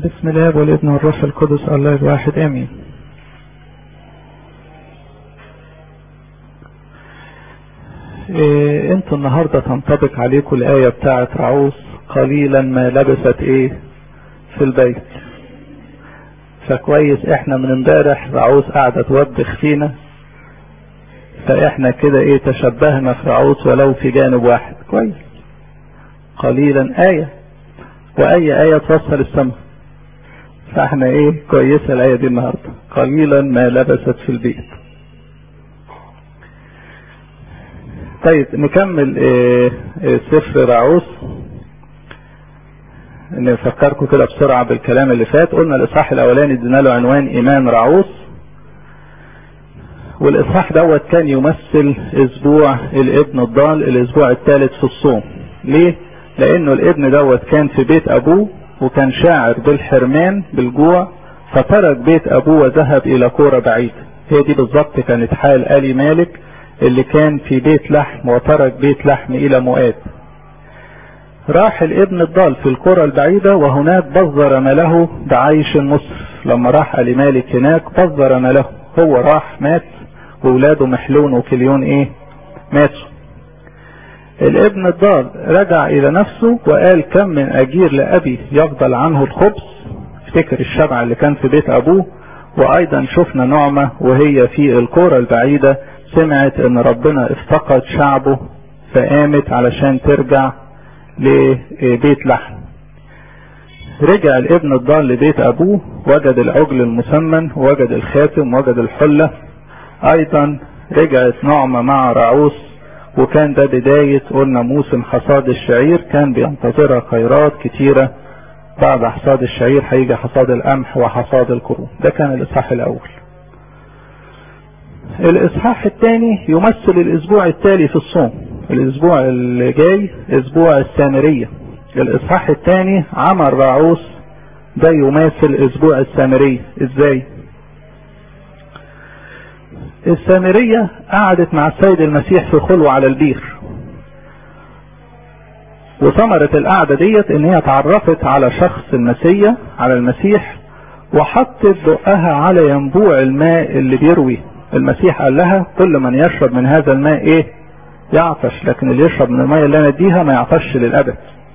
بسم الله والابن والروح القدس الله الواحد امين إيه انتوا النهاردة تنطبق عليكم الآية بتاعت رعوس قليلا ما لبست ايه في البيت فكويس احنا من امبارح رعوس قاعدة توبخ فينا فاحنا كده ايه تشبهنا في رعوس ولو في جانب واحد كويس قليلا آية وأي آية توصل السماء فاحنا ايه كويسة الآية دي النهاردة قليلا ما لبست في البيت طيب نكمل إيه إيه سفر رعوس نفكركم كده بسرعة بالكلام اللي فات قلنا الإصحاح الأولاني ادينا له عنوان إيمان رعوس والإصحاح دوت كان يمثل أسبوع الابن الضال الأسبوع الثالث في الصوم ليه؟ لأنه الابن دوت كان في بيت أبوه وكان شاعر بالحرمان بالجوع فترك بيت أبوه وذهب إلى كورة بعيدة هي دي بالظبط كانت حال آلي مالك اللي كان في بيت لحم وترك بيت لحم إلى مؤاب راح الابن الضال في القرى البعيدة وهناك بذر ماله بعيش مصر لما راح آل مالك هناك بذر ماله هو راح مات وولاده محلون وكليون ايه ماتوا الابن الضال رجع الى نفسه وقال كم من اجير لابي يفضل عنه الخبز افتكر الشبع اللي كان في بيت ابوه وايضا شفنا نعمة وهي في القرى البعيدة سمعت ان ربنا افتقد شعبه فقامت علشان ترجع لبيت لحم رجع الابن الضال لبيت ابوه وجد العجل المسمن وجد الخاتم وجد الحلة ايضا رجعت نعمة مع رعوس وكان ده بداية قلنا موسم حصاد الشعير كان بينتظرها خيرات كتيرة بعد حصاد الشعير هيجي حصاد القمح وحصاد القرون ده كان الاصحاح الاول الاصحاح الثاني يمثل الاسبوع التالي في الصوم الاسبوع اللي جاي اسبوع السامرية الاصحاح الثاني عمل راعوس ده يماثل اسبوع السامرية ازاي السامرية قعدت مع السيد المسيح في خلوة على البير وثمرة القعدة ديت ان هي اتعرفت على شخص المسيح على المسيح وحطت بقها على ينبوع الماء اللي بيروي المسيح قال لها كل من يشرب من هذا الماء ايه يعطش لكن اللي يشرب من الماء اللي انا اديها ما يعطش للابد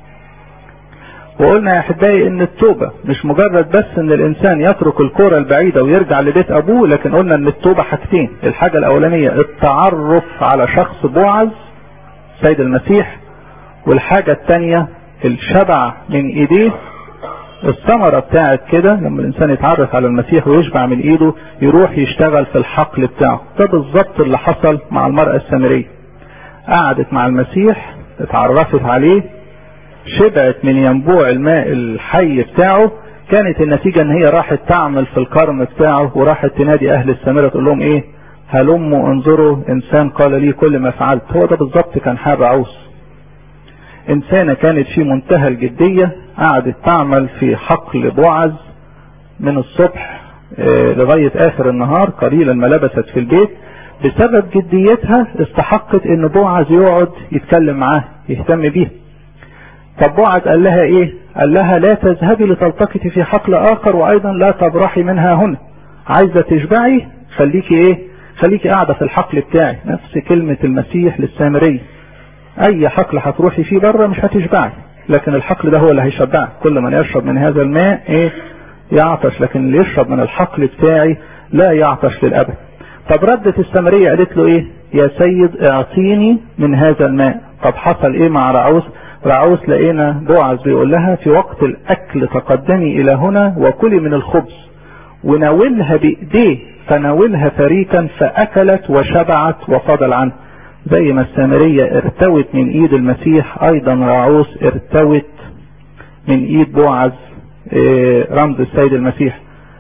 وقلنا يا احبائي ان التوبة مش مجرد بس ان الانسان يترك الكرة البعيدة ويرجع لبيت ابوه لكن قلنا ان التوبة حاجتين الحاجة الاولانية التعرف على شخص بوعز سيد المسيح والحاجة الثانية الشبع من ايديه الثمرة بتاعت كده لما الانسان يتعرف على المسيح ويشبع من ايده يروح يشتغل في الحقل بتاعه ده بالظبط اللي حصل مع المرأة السامرية قعدت مع المسيح اتعرفت عليه شبعت من ينبوع الماء الحي بتاعه كانت النتيجة ان هي راحت تعمل في الكرم بتاعه وراحت تنادي اهل السامرة تقول لهم ايه هلموا انظروا انسان قال لي كل ما فعلت هو ده بالظبط كان حاب عوس انسانة كانت في منتهى الجدية قعدت تعمل في حقل بوعز من الصبح اه لغاية اخر النهار قليلا ما لبست في البيت بسبب جديتها استحقت ان بوعز يقعد يتكلم معاه يهتم بيها طب بوعز قال لها ايه قال لها لا تذهبي لتلتقطي في حقل اخر وايضا لا تبرحي منها هنا عايزة تشبعي خليكي ايه خليكي قاعدة في الحقل بتاعي نفس كلمة المسيح للسامرية اي حقل هتروحي فيه بره مش هتشبعي لكن الحقل ده هو اللي هيشبعك كل من يشرب من هذا الماء ايه يعطش لكن اللي يشرب من الحقل بتاعي لا يعطش للابد طب ردت السامرية قالت له ايه يا سيد اعطيني من هذا الماء طب حصل ايه مع رعوس رعوس لقينا بوعز بيقول لها في وقت الاكل تقدمي الى هنا وكلي من الخبز وناولها بايديه فناولها فريكا فاكلت وشبعت وفضل عنه زي ما السامرية ارتوت من ايد المسيح ايضا رعوس ارتوت من ايد بوعز رمز السيد المسيح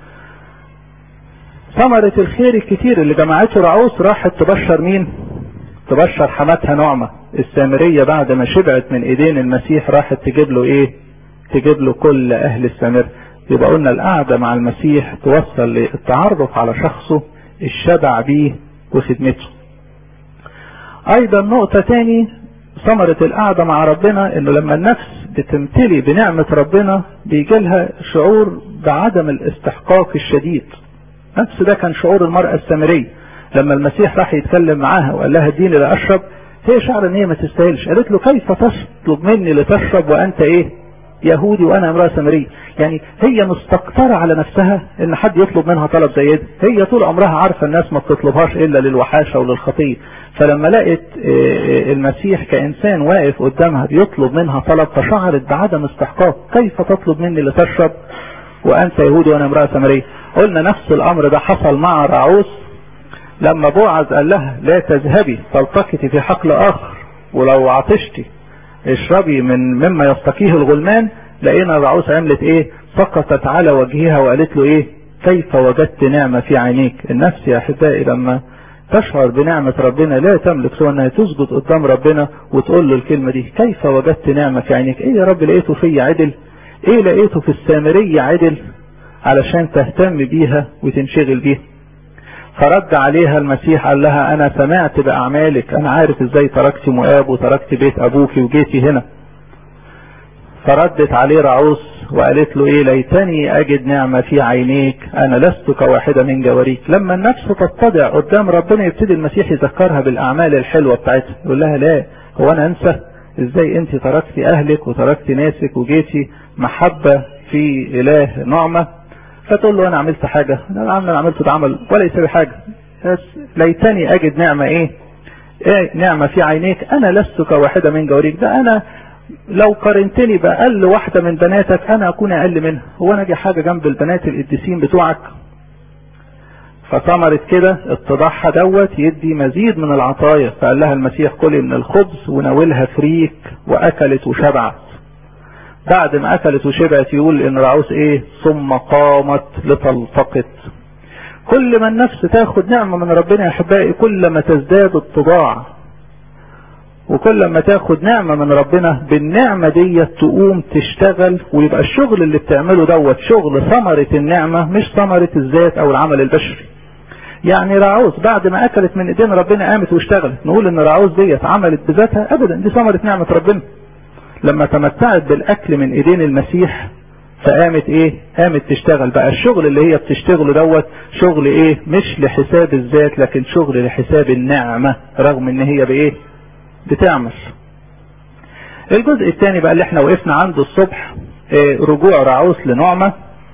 ثمرة الخير الكتير اللي جمعته رعوس راحت تبشر مين تبشر حماتها نعمة السامرية بعد ما شبعت من ايدين المسيح راحت تجيب له ايه تجيب له كل اهل السامر يبقى قلنا القعدة مع المسيح توصل للتعرف على شخصه الشبع بيه وخدمته ايضا نقطة تاني ثمرة القعدة مع ربنا انه لما النفس بتمتلي بنعمة ربنا بيجي لها شعور بعدم الاستحقاق الشديد نفس ده كان شعور المرأة السامرية لما المسيح راح يتكلم معاها وقال لها اديني لاشرب هي شعر ان هي ما تستاهلش قالت له كيف تطلب مني لتشرب وانت ايه يهودي وانا امرأة سامرية يعني هي مستكترة على نفسها ان حد يطلب منها طلب زي ده هي طول عمرها عارفة الناس ما بتطلبهاش الا للوحاشة وللخطية فلما لقت المسيح كانسان واقف قدامها بيطلب منها طلب فشعرت بعدم استحقاق كيف تطلب مني لتشرب وانت يهودي وانا امرأة سامرية قلنا نفس الامر ده حصل مع راعوس لما بوعز قال لها لا تذهبي تلتقطي في حقل اخر ولو عطشتي اشربي من مما يستقيه الغلمان لقينا الرعوس عملت ايه سقطت على وجهها وقالت له ايه كيف وجدت نعمة في عينيك النفس يا احبائي لما تشعر بنعمة ربنا لا تملك سوى انها تسجد قدام ربنا وتقول له الكلمة دي كيف وجدت نعمة في عينيك ايه يا رب لقيته في عدل ايه لقيته في السامرية عدل علشان تهتم بيها وتنشغل بيها فرد عليها المسيح قال لها انا سمعت باعمالك انا عارف ازاي تركت مؤاب وتركت بيت ابوك وجيتي هنا فردت عليه رعوس وقالت له ايه ليتني اجد نعمة في عينيك انا لست كواحدة من جواريك لما النفس تتضع قدام ربنا يبتدي المسيح يذكرها بالاعمال الحلوة بتاعتها يقول لها لا هو انا انسى ازاي انت تركتي اهلك وتركتي ناسك وجيتي محبة في اله نعمة فتقول له انا عملت حاجة انا انا عملت ده عمل ولا يسوي حاجة بس ليتني اجد نعمة ايه ايه نعمة في عينيك انا لست كواحدة من جواريك ده انا لو قارنتني باقل واحدة من بناتك انا اكون اقل منها هو انا اجي حاجة جنب البنات القديسين بتوعك فثمرت كده اتضاعها دوت يدي مزيد من العطايا فقال لها المسيح كلي من الخبز وناولها فريك واكلت وشبعت بعد ما اكلت وشبعت يقول ان رعوس ايه ثم قامت لتلتقط كل ما النفس تاخد نعمة من ربنا يا احبائي كل ما تزداد اتضاع وكل ما تاخد نعمة من ربنا بالنعمة دي تقوم تشتغل ويبقى الشغل اللي بتعمله دوت شغل ثمرة النعمة مش ثمرة الذات او العمل البشري يعني راعوز بعد ما اكلت من ايدين ربنا قامت واشتغلت نقول ان راعوز ديت عملت بذاتها ابدا دي ثمرة نعمة ربنا لما تمتعت بالاكل من ايدين المسيح فقامت ايه قامت تشتغل بقى الشغل اللي هي بتشتغله دوت شغل ايه مش لحساب الذات لكن شغل لحساب النعمة رغم ان هي بايه بتعمل الجزء الثاني بقى اللي احنا وقفنا عنده الصبح إيه رجوع رعوس لنعمة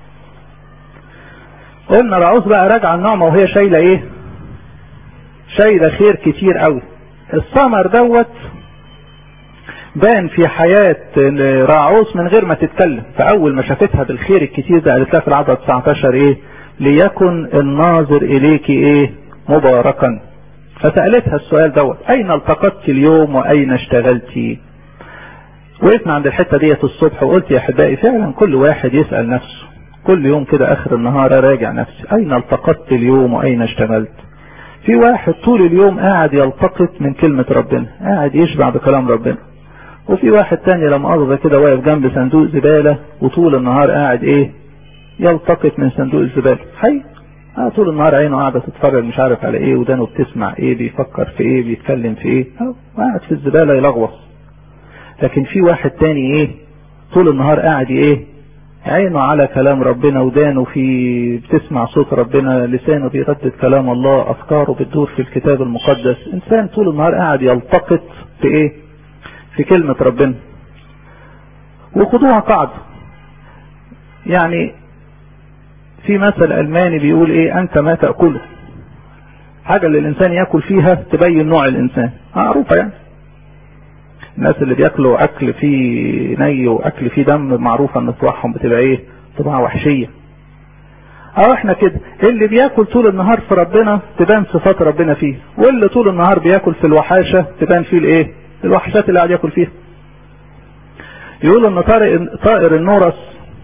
قلنا رعوس بقى راجعه النعمة وهي شايلة ايه شايلة خير كتير قوي الثمر دوت بان في حياة راعوس من غير ما تتكلم فاول ما شافتها بالخير الكتير ده قالت لها في العدد 19 ايه ليكن الناظر اليك ايه مباركا فسألتها السؤال دوت اين التقطت اليوم واين اشتغلتي وقفنا عند الحتة ديت الصبح وقلت يا احبائي فعلا كل واحد يسأل نفسه كل يوم كده اخر النهار راجع نفسي اين التقطت اليوم واين اشتغلت في واحد طول اليوم قاعد يلتقط من كلمة ربنا قاعد يشبع بكلام ربنا وفي واحد تاني لما قصده كده واقف جنب صندوق زبالة وطول النهار قاعد ايه يلتقط من صندوق الزبالة حي اه طول النهار عينه قاعدة تتفرج مش عارف على ايه ودانه بتسمع ايه بيفكر في ايه بيتكلم في ايه اه قاعد في الزبالة يلغوص لكن في واحد تاني ايه طول النهار قاعد ايه عينه على كلام ربنا ودانه في بتسمع صوت ربنا لسانه بيردد كلام الله افكاره بتدور في الكتاب المقدس انسان طول النهار قاعد يلتقط في ايه في كلمة ربنا وخدوها قاعدة يعني في مثل ألماني بيقول ايه انت ما تأكله حاجة اللي الانسان يأكل فيها تبين نوع الانسان معروفة يعني الناس اللي بياكلوا اكل فيه ني واكل فيه دم معروفة ان طباعهم بتبقى ايه طباع وحشية اه احنا كده اللي بياكل طول النهار في ربنا تبان صفات ربنا فيه واللي طول النهار بياكل في الوحاشة تبان فيه الايه الوحشات اللي قاعد ياكل فيها يقول ان طائر طائر النورس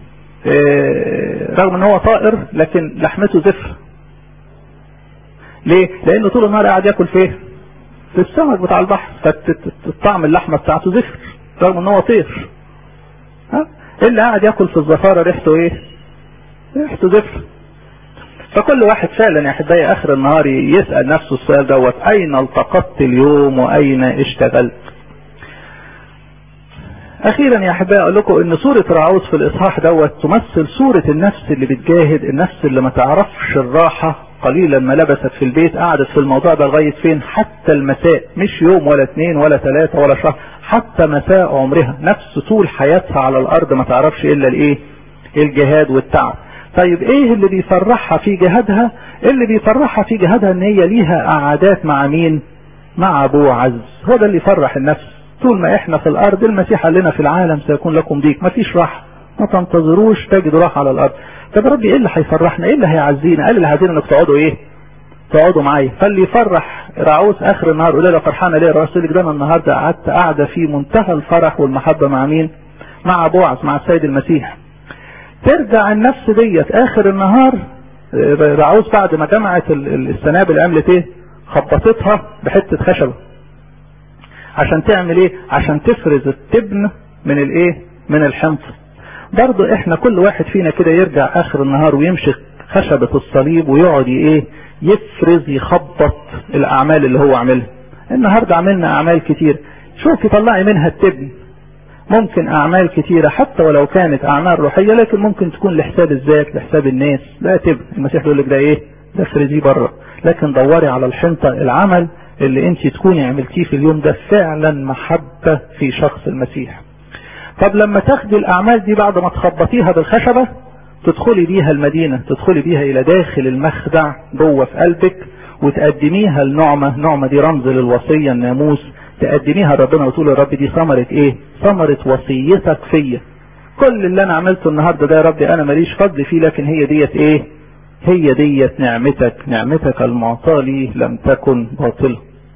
اه رغم ان هو طائر لكن لحمته زفر ليه لانه طول النهار قاعد ياكل فيه في السمك بتاع البحر فالطعم اللحمه بتاعته زفر رغم ان هو طير ها اللي قاعد ياكل في الزفاره ريحته ايه ريحته زفر فكل واحد فعلا يا احبائي اخر النهار يسأل نفسه السؤال دوت اين التقطت اليوم واين اشتغلت اخيرا يا احبائي اقول لكم ان سورة رعوز في الاصحاح دوت تمثل سورة النفس اللي بتجاهد النفس اللي ما تعرفش الراحة قليلا ما لبست في البيت قعدت في الموضوع ده لغاية فين حتى المساء مش يوم ولا اثنين ولا ثلاثة ولا شهر حتى مساء عمرها نفس طول حياتها على الارض ما تعرفش الا الايه الجهاد والتعب طيب ايه اللي بيفرحها في جهادها اللي بيفرحها في جهادها ان هي ليها قعدات مع مين مع بوعز هو ده اللي يفرح النفس طول ما احنا في الارض المسيح قال لنا في العالم سيكون لكم ضيق مفيش راحه ما تنتظروش تجدوا راحه على الارض طب يا ربي ايه اللي هيفرحنا ايه اللي هيعزينا قال اللي هيعزينا انك تقعدوا ايه تقعدوا معايا فاللي يفرح رعوس اخر النهار يقول لها فرحانه ليه راسلك ده انا النهارده قعدت قاعده في منتهى الفرح والمحبه مع مين مع بوعز مع السيد المسيح ترجع النفس ديت اخر النهار رعوز بعد ما جمعت السنابل عملت ايه خبطتها بحته خشبه عشان تعمل ايه عشان تفرز التبن من الايه من الحنطه برضو احنا كل واحد فينا كده يرجع اخر النهار ويمشي خشبة الصليب ويقعد ايه يفرز يخبط الاعمال اللي هو عملها النهاردة عملنا اعمال كتير شوفي طلعي منها التبن ممكن اعمال كتيرة حتى ولو كانت اعمال روحية لكن ممكن تكون لحساب الذات لحساب الناس لا تبن المسيح يقول لك ده ايه ده افرزيه بره لكن دوري على الحنطة العمل اللي انت تكوني عملتيه في اليوم ده فعلا محبة في شخص المسيح طب لما تاخدي الاعمال دي بعد ما تخبطيها بالخشبة تدخلي بيها المدينة تدخلي بيها الى داخل المخدع جوه في قلبك وتقدميها لنعمة نعمة دي رمز للوصية الناموس تقدميها لربنا وتقول يا رب دي ثمرة ايه ثمرة وصيتك فيا كل اللي انا عملته النهاردة ده يا ربي انا ماليش فضل فيه لكن هي ديت ايه هي ديت نعمتك نعمتك المعطاة لي لم تكن باطلة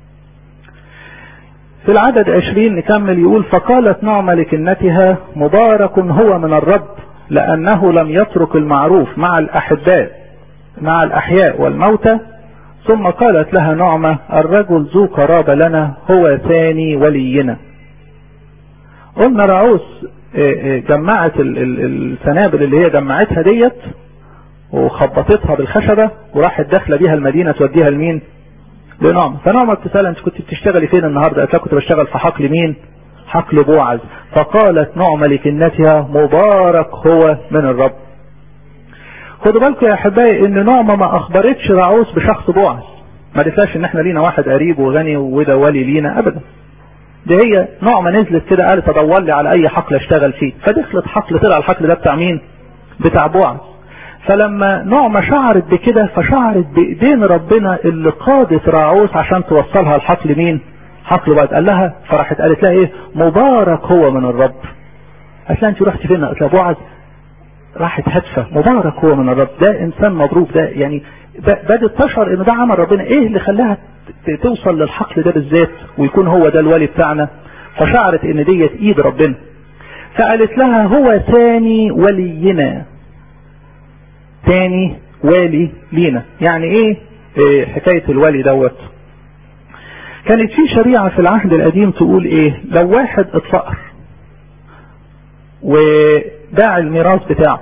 في العدد عشرين نكمل يقول فقالت نعمة لكنتها مبارك هو من الرب لأنه لم يترك المعروف مع الأحباء مع الأحياء والموتى ثم قالت لها نعمة الرجل ذو قرابة لنا هو ثاني ولينا قلنا رعوس جمعت السنابل اللي هي جمعتها ديت وخبطتها بالخشبة وراحت داخلة بيها المدينة توديها لمين لنعمة فنعمة بتسأل انت كنت بتشتغلي فين النهاردة قالت كنت بشتغل في حقل مين حقل بوعز فقالت نعمة لكنتها مبارك هو من الرب خدوا بالكم يا احبائي ان نعمة ما اخبرتش رعوس بشخص بوعز ما قالتلاش ان احنا لينا واحد قريب وغني وده ولي لينا ابدا دي هي نعمة نزلت كده قالت ادور لي على اي حقل اشتغل فيه فدخلت حقل طلع الحقل ده بتاع مين بتاع بوعز فلما نعمة شعرت بكده فشعرت بايدين ربنا اللي قادت راعوس عشان توصلها الحقل مين حقل بعد قال لها فراحت قالت لها ايه مبارك هو من الرب قالت لها انت رحت فين قالت لها بوعز راحت هدفة مبارك هو من الرب ده انسان مبروك ده يعني بدت تشعر ان ده عمل ربنا ايه اللي خلاها توصل للحقل ده بالذات ويكون هو ده الولي بتاعنا فشعرت ان ديت ايد ربنا فقالت لها هو ثاني ولينا تاني والي لينا يعني ايه, إيه حكاية الولي دوت كانت في شريعة في العهد القديم تقول ايه لو واحد اتفقر وباع الميراث بتاعه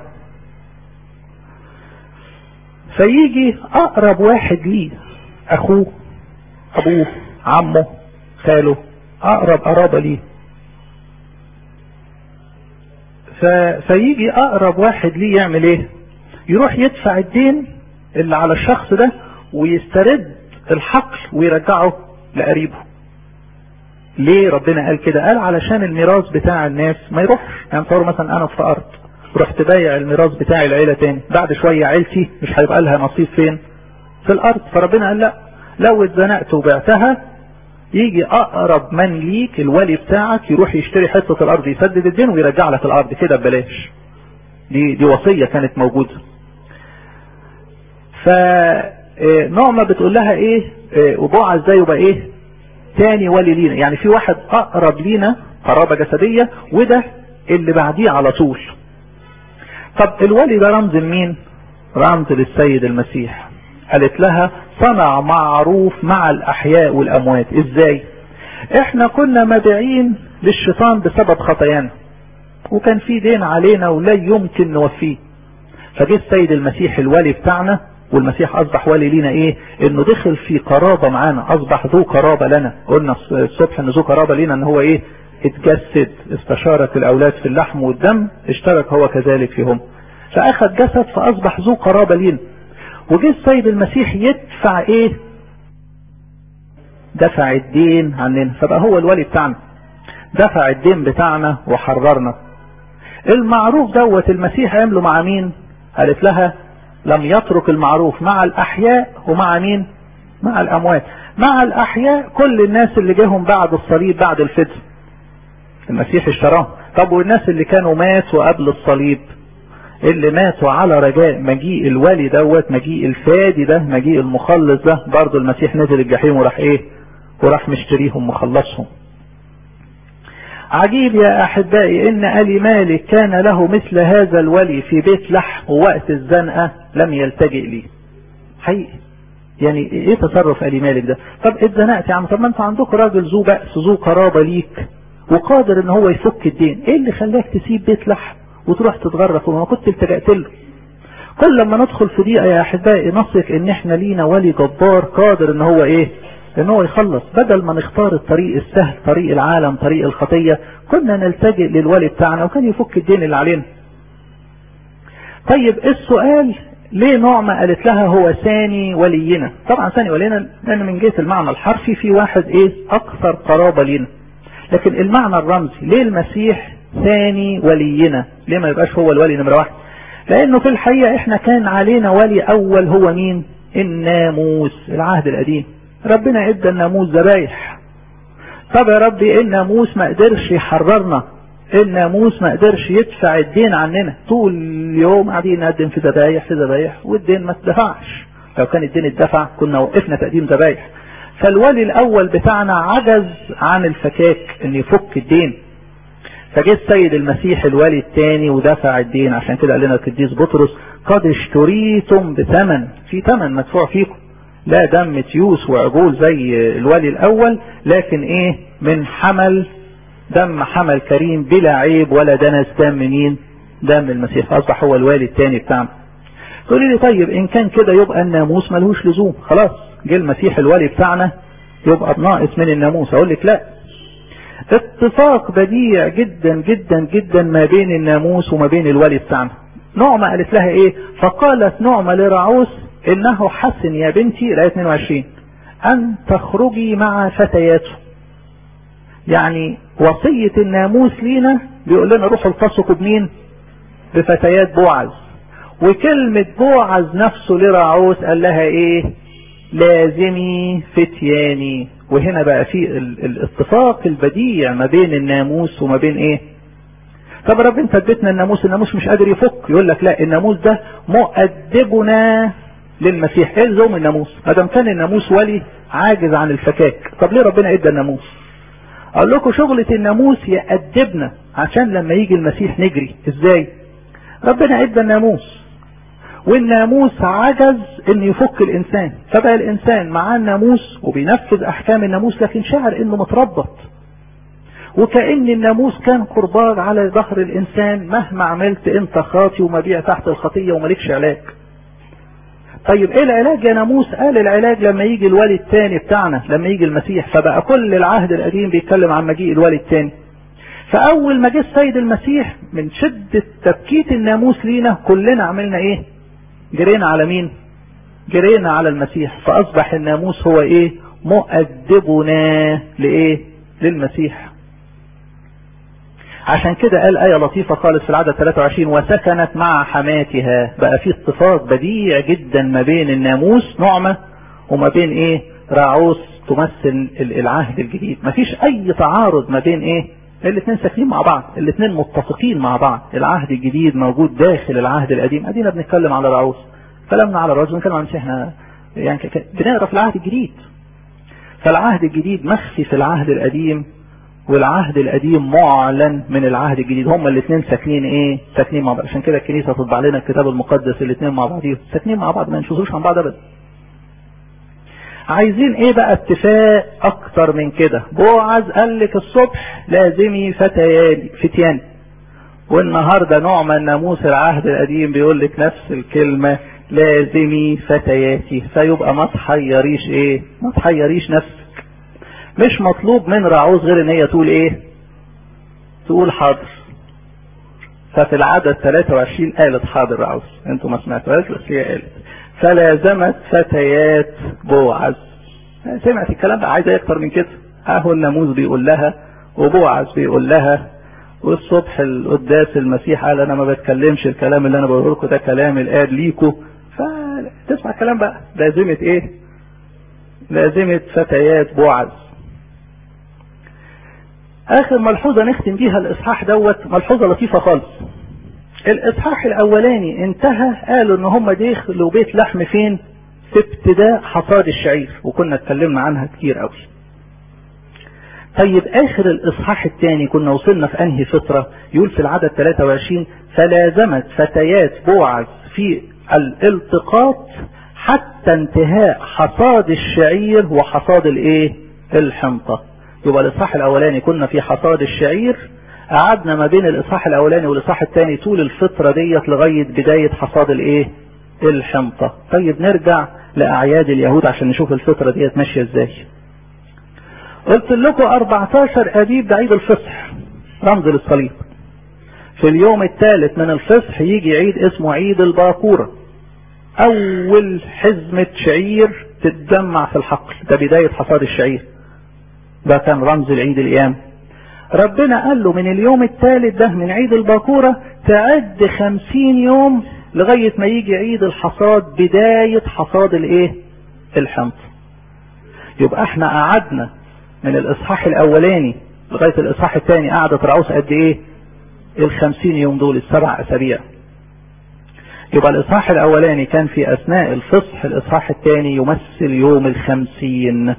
فيجي اقرب واحد ليه اخوه ابوه عمه خاله اقرب قرابة ليه فيجي اقرب واحد ليه يعمل ايه يروح يدفع الدين اللي على الشخص ده ويسترد الحقل ويرجعه لقريبه ليه ربنا قال كده قال علشان الميراث بتاع الناس ما يروحش يعني صاروا مثلا انا اتفقرت رحت بايع الميراث بتاعي العيلة تاني بعد شوية عيلتي مش هيبقى لها نصيب فين في الارض فربنا قال لا لو اتزنقت وبعتها يجي اقرب من ليك الولي بتاعك يروح يشتري حتة الارض يسدد الدين ويرجع لك الارض كده ببلاش دي دي وصية كانت موجودة فنعمة بتقول لها ايه وبوعز ده يبقى ايه تاني ولي لينا يعني في واحد اقرب لينا قرابة جسدية وده اللي بعديه على طول طب الولي ده رمز لمين رمز للسيد المسيح قالت لها صنع معروف مع الاحياء والاموات ازاي احنا كنا مبيعين للشيطان بسبب خطايانا وكان في دين علينا ولا يمكن نوفيه فجه السيد المسيح الولي بتاعنا والمسيح اصبح ولي لينا ايه انه دخل في قرابة معانا اصبح ذو قرابة لنا قلنا الصبح ان ذو قرابة لينا ان هو ايه اتجسد استشارك الاولاد في اللحم والدم اشترك هو كذلك فيهم فاخذ جسد فاصبح ذو قرابة لينا وجه السيد المسيح يدفع ايه دفع الدين عننا فبقى هو الولي بتاعنا دفع الدين بتاعنا وحررنا المعروف دوت المسيح عمله مع مين قالت لها لم يترك المعروف مع الاحياء ومع مين مع الاموات مع الاحياء كل الناس اللي جاهم بعد الصليب بعد الفدء المسيح اشتراهم طب والناس اللي كانوا ماتوا قبل الصليب اللي ماتوا على رجاء مجيء الولي دوت مجيء الفادي ده مجيء المخلص ده برضه المسيح نزل الجحيم وراح ايه وراح مشتريهم مخلصهم عجيب يا احبائي ان الي مالك كان له مثل هذا الولي في بيت لحم ووقت الزنقة لم يلتجئ ليه حقيقي يعني ايه تصرف الي مالك ده طب اتزنقت يا عم طب ما انت عندك راجل ذو بأس ذو قرابة ليك وقادر ان هو يفك الدين ايه اللي خلاك تسيب بيت لحم وتروح تتغرف وما كنت التجأت له كل لما ندخل في دقيقة يا احبائي نثق ان احنا لينا ولي جبار قادر ان هو ايه ان هو يخلص بدل ما نختار الطريق السهل طريق العالم طريق الخطية كنا نلتجئ للولي بتاعنا وكان يفك الدين اللي علينا طيب السؤال ليه نعمة قالت لها هو ثاني ولينا طبعا ثاني ولينا لان من جهة المعنى الحرفي في واحد ايه اكثر قرابة لينا لكن المعنى الرمزي ليه المسيح ثاني ولينا ليه ما يبقاش هو الولي نمرة واحد لانه في الحقيقة احنا كان علينا ولي اول هو مين الناموس العهد القديم ربنا ادى الناموس ذبايح طب يا ربي الناموس ما قدرش يحررنا الناموس ما قدرش يدفع الدين عننا طول اليوم قاعدين نقدم في ذبايح في ذبايح والدين ما اتدفعش لو كان الدين اتدفع كنا وقفنا تقديم ذبايح فالولي الاول بتاعنا عجز عن الفكاك ان يفك الدين فجه السيد المسيح الولي الثاني ودفع الدين عشان كده قال لنا القديس بطرس قد اشتريتم بثمن في ثمن مدفوع فيكم لا دم تيوس وعجول زي الولي الاول لكن ايه من حمل دم حمل كريم بلا عيب ولا دنس دم مين دم المسيح اصبح هو الوالي الثاني بتاعنا تقولي لي طيب ان كان كده يبقى الناموس ملهوش لزوم خلاص جه المسيح الولي بتاعنا يبقى ناقص من الناموس اقول لك لا اتفاق بديع جدا جدا جدا ما بين الناموس وما بين الولي بتاعنا نعمة قالت لها ايه فقالت نعمة لرعوس انه حسن يا بنتي الايه 22 ان تخرجي مع فتياته يعني وصية الناموس لينا بيقول لنا روحوا التصقوا بمين بفتيات بوعز وكلمة بوعز نفسه لرعوس قال لها ايه لازمي فتياني وهنا بقى في الاتفاق البديع ما بين الناموس وما بين ايه طب يا رب انت اديتنا الناموس الناموس مش قادر يفك يقول لك لا الناموس ده مؤدبنا للمسيح ايه لزوم الناموس ما دام كان الناموس ولي عاجز عن الفكاك طب ليه ربنا ادى الناموس اقول لكم شغلة الناموس يأدبنا عشان لما يجي المسيح نجري ازاي ربنا ادى الناموس والناموس عجز ان يفك الانسان فبقى الانسان معاه الناموس وبينفذ احكام الناموس لكن شعر انه متربط وكأن الناموس كان قرباج على ظهر الانسان مهما عملت انت خاطي ومبيع تحت الخطية وملكش علاج طيب ايه العلاج يا ناموس قال العلاج لما يجي الولي الثاني بتاعنا لما يجي المسيح فبقى كل العهد القديم بيتكلم عن مجيء الولي الثاني فاول ما جه السيد المسيح من شدة تبكيت الناموس لينا كلنا عملنا ايه جرينا على مين جرينا على المسيح فاصبح الناموس هو ايه مؤدبنا لايه للمسيح عشان كده قال آية لطيفة خالص في العدد 23 وسكنت مع حماتها بقى في اتفاق بديع جدا ما بين الناموس نعمة وما بين ايه راعوس تمثل العهد الجديد مفيش اي تعارض ما بين ايه الاثنين ساكنين مع بعض الاثنين متفقين مع بعض العهد الجديد موجود داخل العهد القديم ادينا بنتكلم على راعوس كلامنا على الرجل بنتكلم عن احنا يعني بنقرا في العهد الجديد فالعهد الجديد مخفي في العهد القديم والعهد القديم معلن من العهد الجديد هما الاثنين ساكنين ايه ساكنين مع بعض عشان كده الكنيسه تطبع لنا الكتاب المقدس الاثنين مع بعضيهم ساكنين مع بعض ما ينشوزوش عن بعض ابدا عايزين ايه بقى اتفاق اكتر من كده بوعز قال لك الصبح لازمي فتياني فتياني والنهارده نوع من ناموس العهد القديم بيقول لك نفس الكلمه لازمي فتياتي فيبقى ما تحيريش ايه ما تحيريش نفسك مش مطلوب من رعوز غير ان هي تقول ايه تقول حاضر ففي العدد 23 قالت حاضر رعوس انتوا ما سمعتوهاش بس هي قالت فلازمت فتيات بوعز سمعت الكلام ده عايزه اكتر من كده اهو الناموس بيقول لها وبوعز بيقول لها والصبح القداس المسيح قال انا ما بتكلمش الكلام اللي انا بقوله لكم ده كلام الآد ليكوا فتسمع الكلام بقى لازمة ايه لازمة فتيات بوعز اخر ملحوظة نختم بيها الاصحاح دوت ملحوظة لطيفة خالص الاصحاح الاولاني انتهى قالوا ان هم دخلوا بيت لحم فين في ابتداء حصاد الشعير وكنا اتكلمنا عنها كتير قوي طيب اخر الاصحاح الثاني كنا وصلنا في انهي فترة يقول في العدد 23 فلازمت فتيات بوعز في الالتقاط حتى انتهاء حصاد الشعير وحصاد الايه الحنطة يبقى الاصحاح الاولاني كنا في حصاد الشعير قعدنا ما بين الاصحاح الاولاني والاصحاح الثاني طول الفترة ديت لغاية بداية حصاد الايه الحنطة طيب نرجع لاعياد اليهود عشان نشوف الفترة ديت ماشية ازاي قلت لكم 14 ابيب ده عيد الفصح رمز للصليب في اليوم الثالث من الفصح يجي عيد اسمه عيد الباكورة اول حزمة شعير تتجمع في الحقل ده بداية حصاد الشعير ده كان رمز العيد الايام ربنا قال له من اليوم الثالث ده من عيد الباكورة تعد خمسين يوم لغاية ما يجي عيد الحصاد بداية حصاد الايه الحنط يبقى احنا قعدنا من الاصحاح الاولاني لغاية الاصحاح الثاني قعدت رعوس قد ايه الخمسين يوم دول السبع اسابيع يبقى الاصحاح الاولاني كان في اثناء الفصح الاصحاح الثاني يمثل يوم الخمسين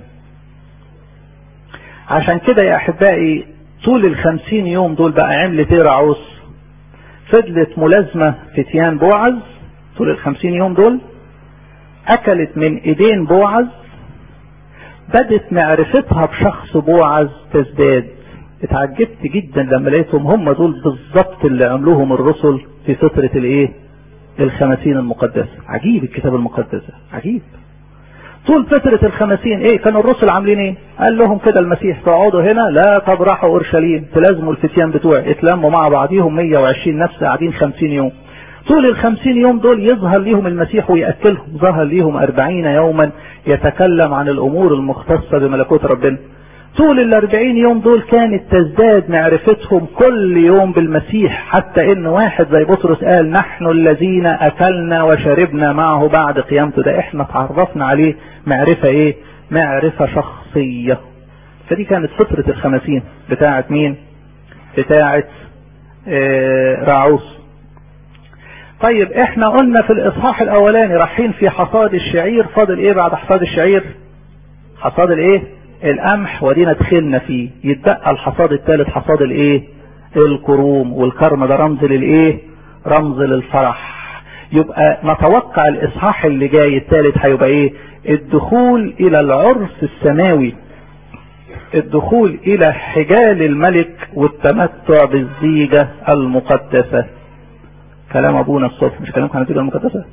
عشان كده يا احبائي طول الخمسين يوم دول بقى عملت ايه رعوس فضلت ملازمة فتيان بوعز طول الخمسين يوم دول اكلت من ايدين بوعز بدت معرفتها بشخص بوعز تزداد اتعجبت جدا لما لقيتهم هم دول بالظبط اللي عملوهم الرسل في فترة الايه الخمسين المقدسة عجيب الكتاب المقدس عجيب طول فترة الخمسين ايه كانوا الرسل عاملين ايه قال لهم كده المسيح تقعدوا هنا لا تبرحوا اورشليم تلازموا الفتيان بتوعي اتلموا مع بعضيهم 120 نفس قاعدين 50 يوم طول الخمسين يوم دول يظهر ليهم المسيح ويأكلهم ظهر ليهم أربعين يوما يتكلم عن الأمور المختصة بملكوت ربنا طول الأربعين يوم دول كانت تزداد معرفتهم كل يوم بالمسيح حتى إن واحد زي بطرس قال نحن الذين أكلنا وشربنا معه بعد قيامته ده إحنا تعرفنا عليه معرفة إيه معرفة شخصية فدي كانت فترة الخمسين بتاعت مين بتاعت آه راعوس طيب احنا قلنا في الاصحاح الاولاني رايحين في حصاد الشعير فاضل ايه بعد حصاد الشعير حصاد الايه القمح ودينا دخلنا فيه يتبقى الحصاد الثالث حصاد الايه الكروم والكرم ده رمز للايه رمز للفرح يبقى نتوقع الاصحاح اللي جاي الثالث هيبقى ايه الدخول الى العرس السماوي الدخول الى حجال الملك والتمتع بالزيجة المقدسة كلام ابونا الصبح مش كلامكم عن الزيجة المقدسة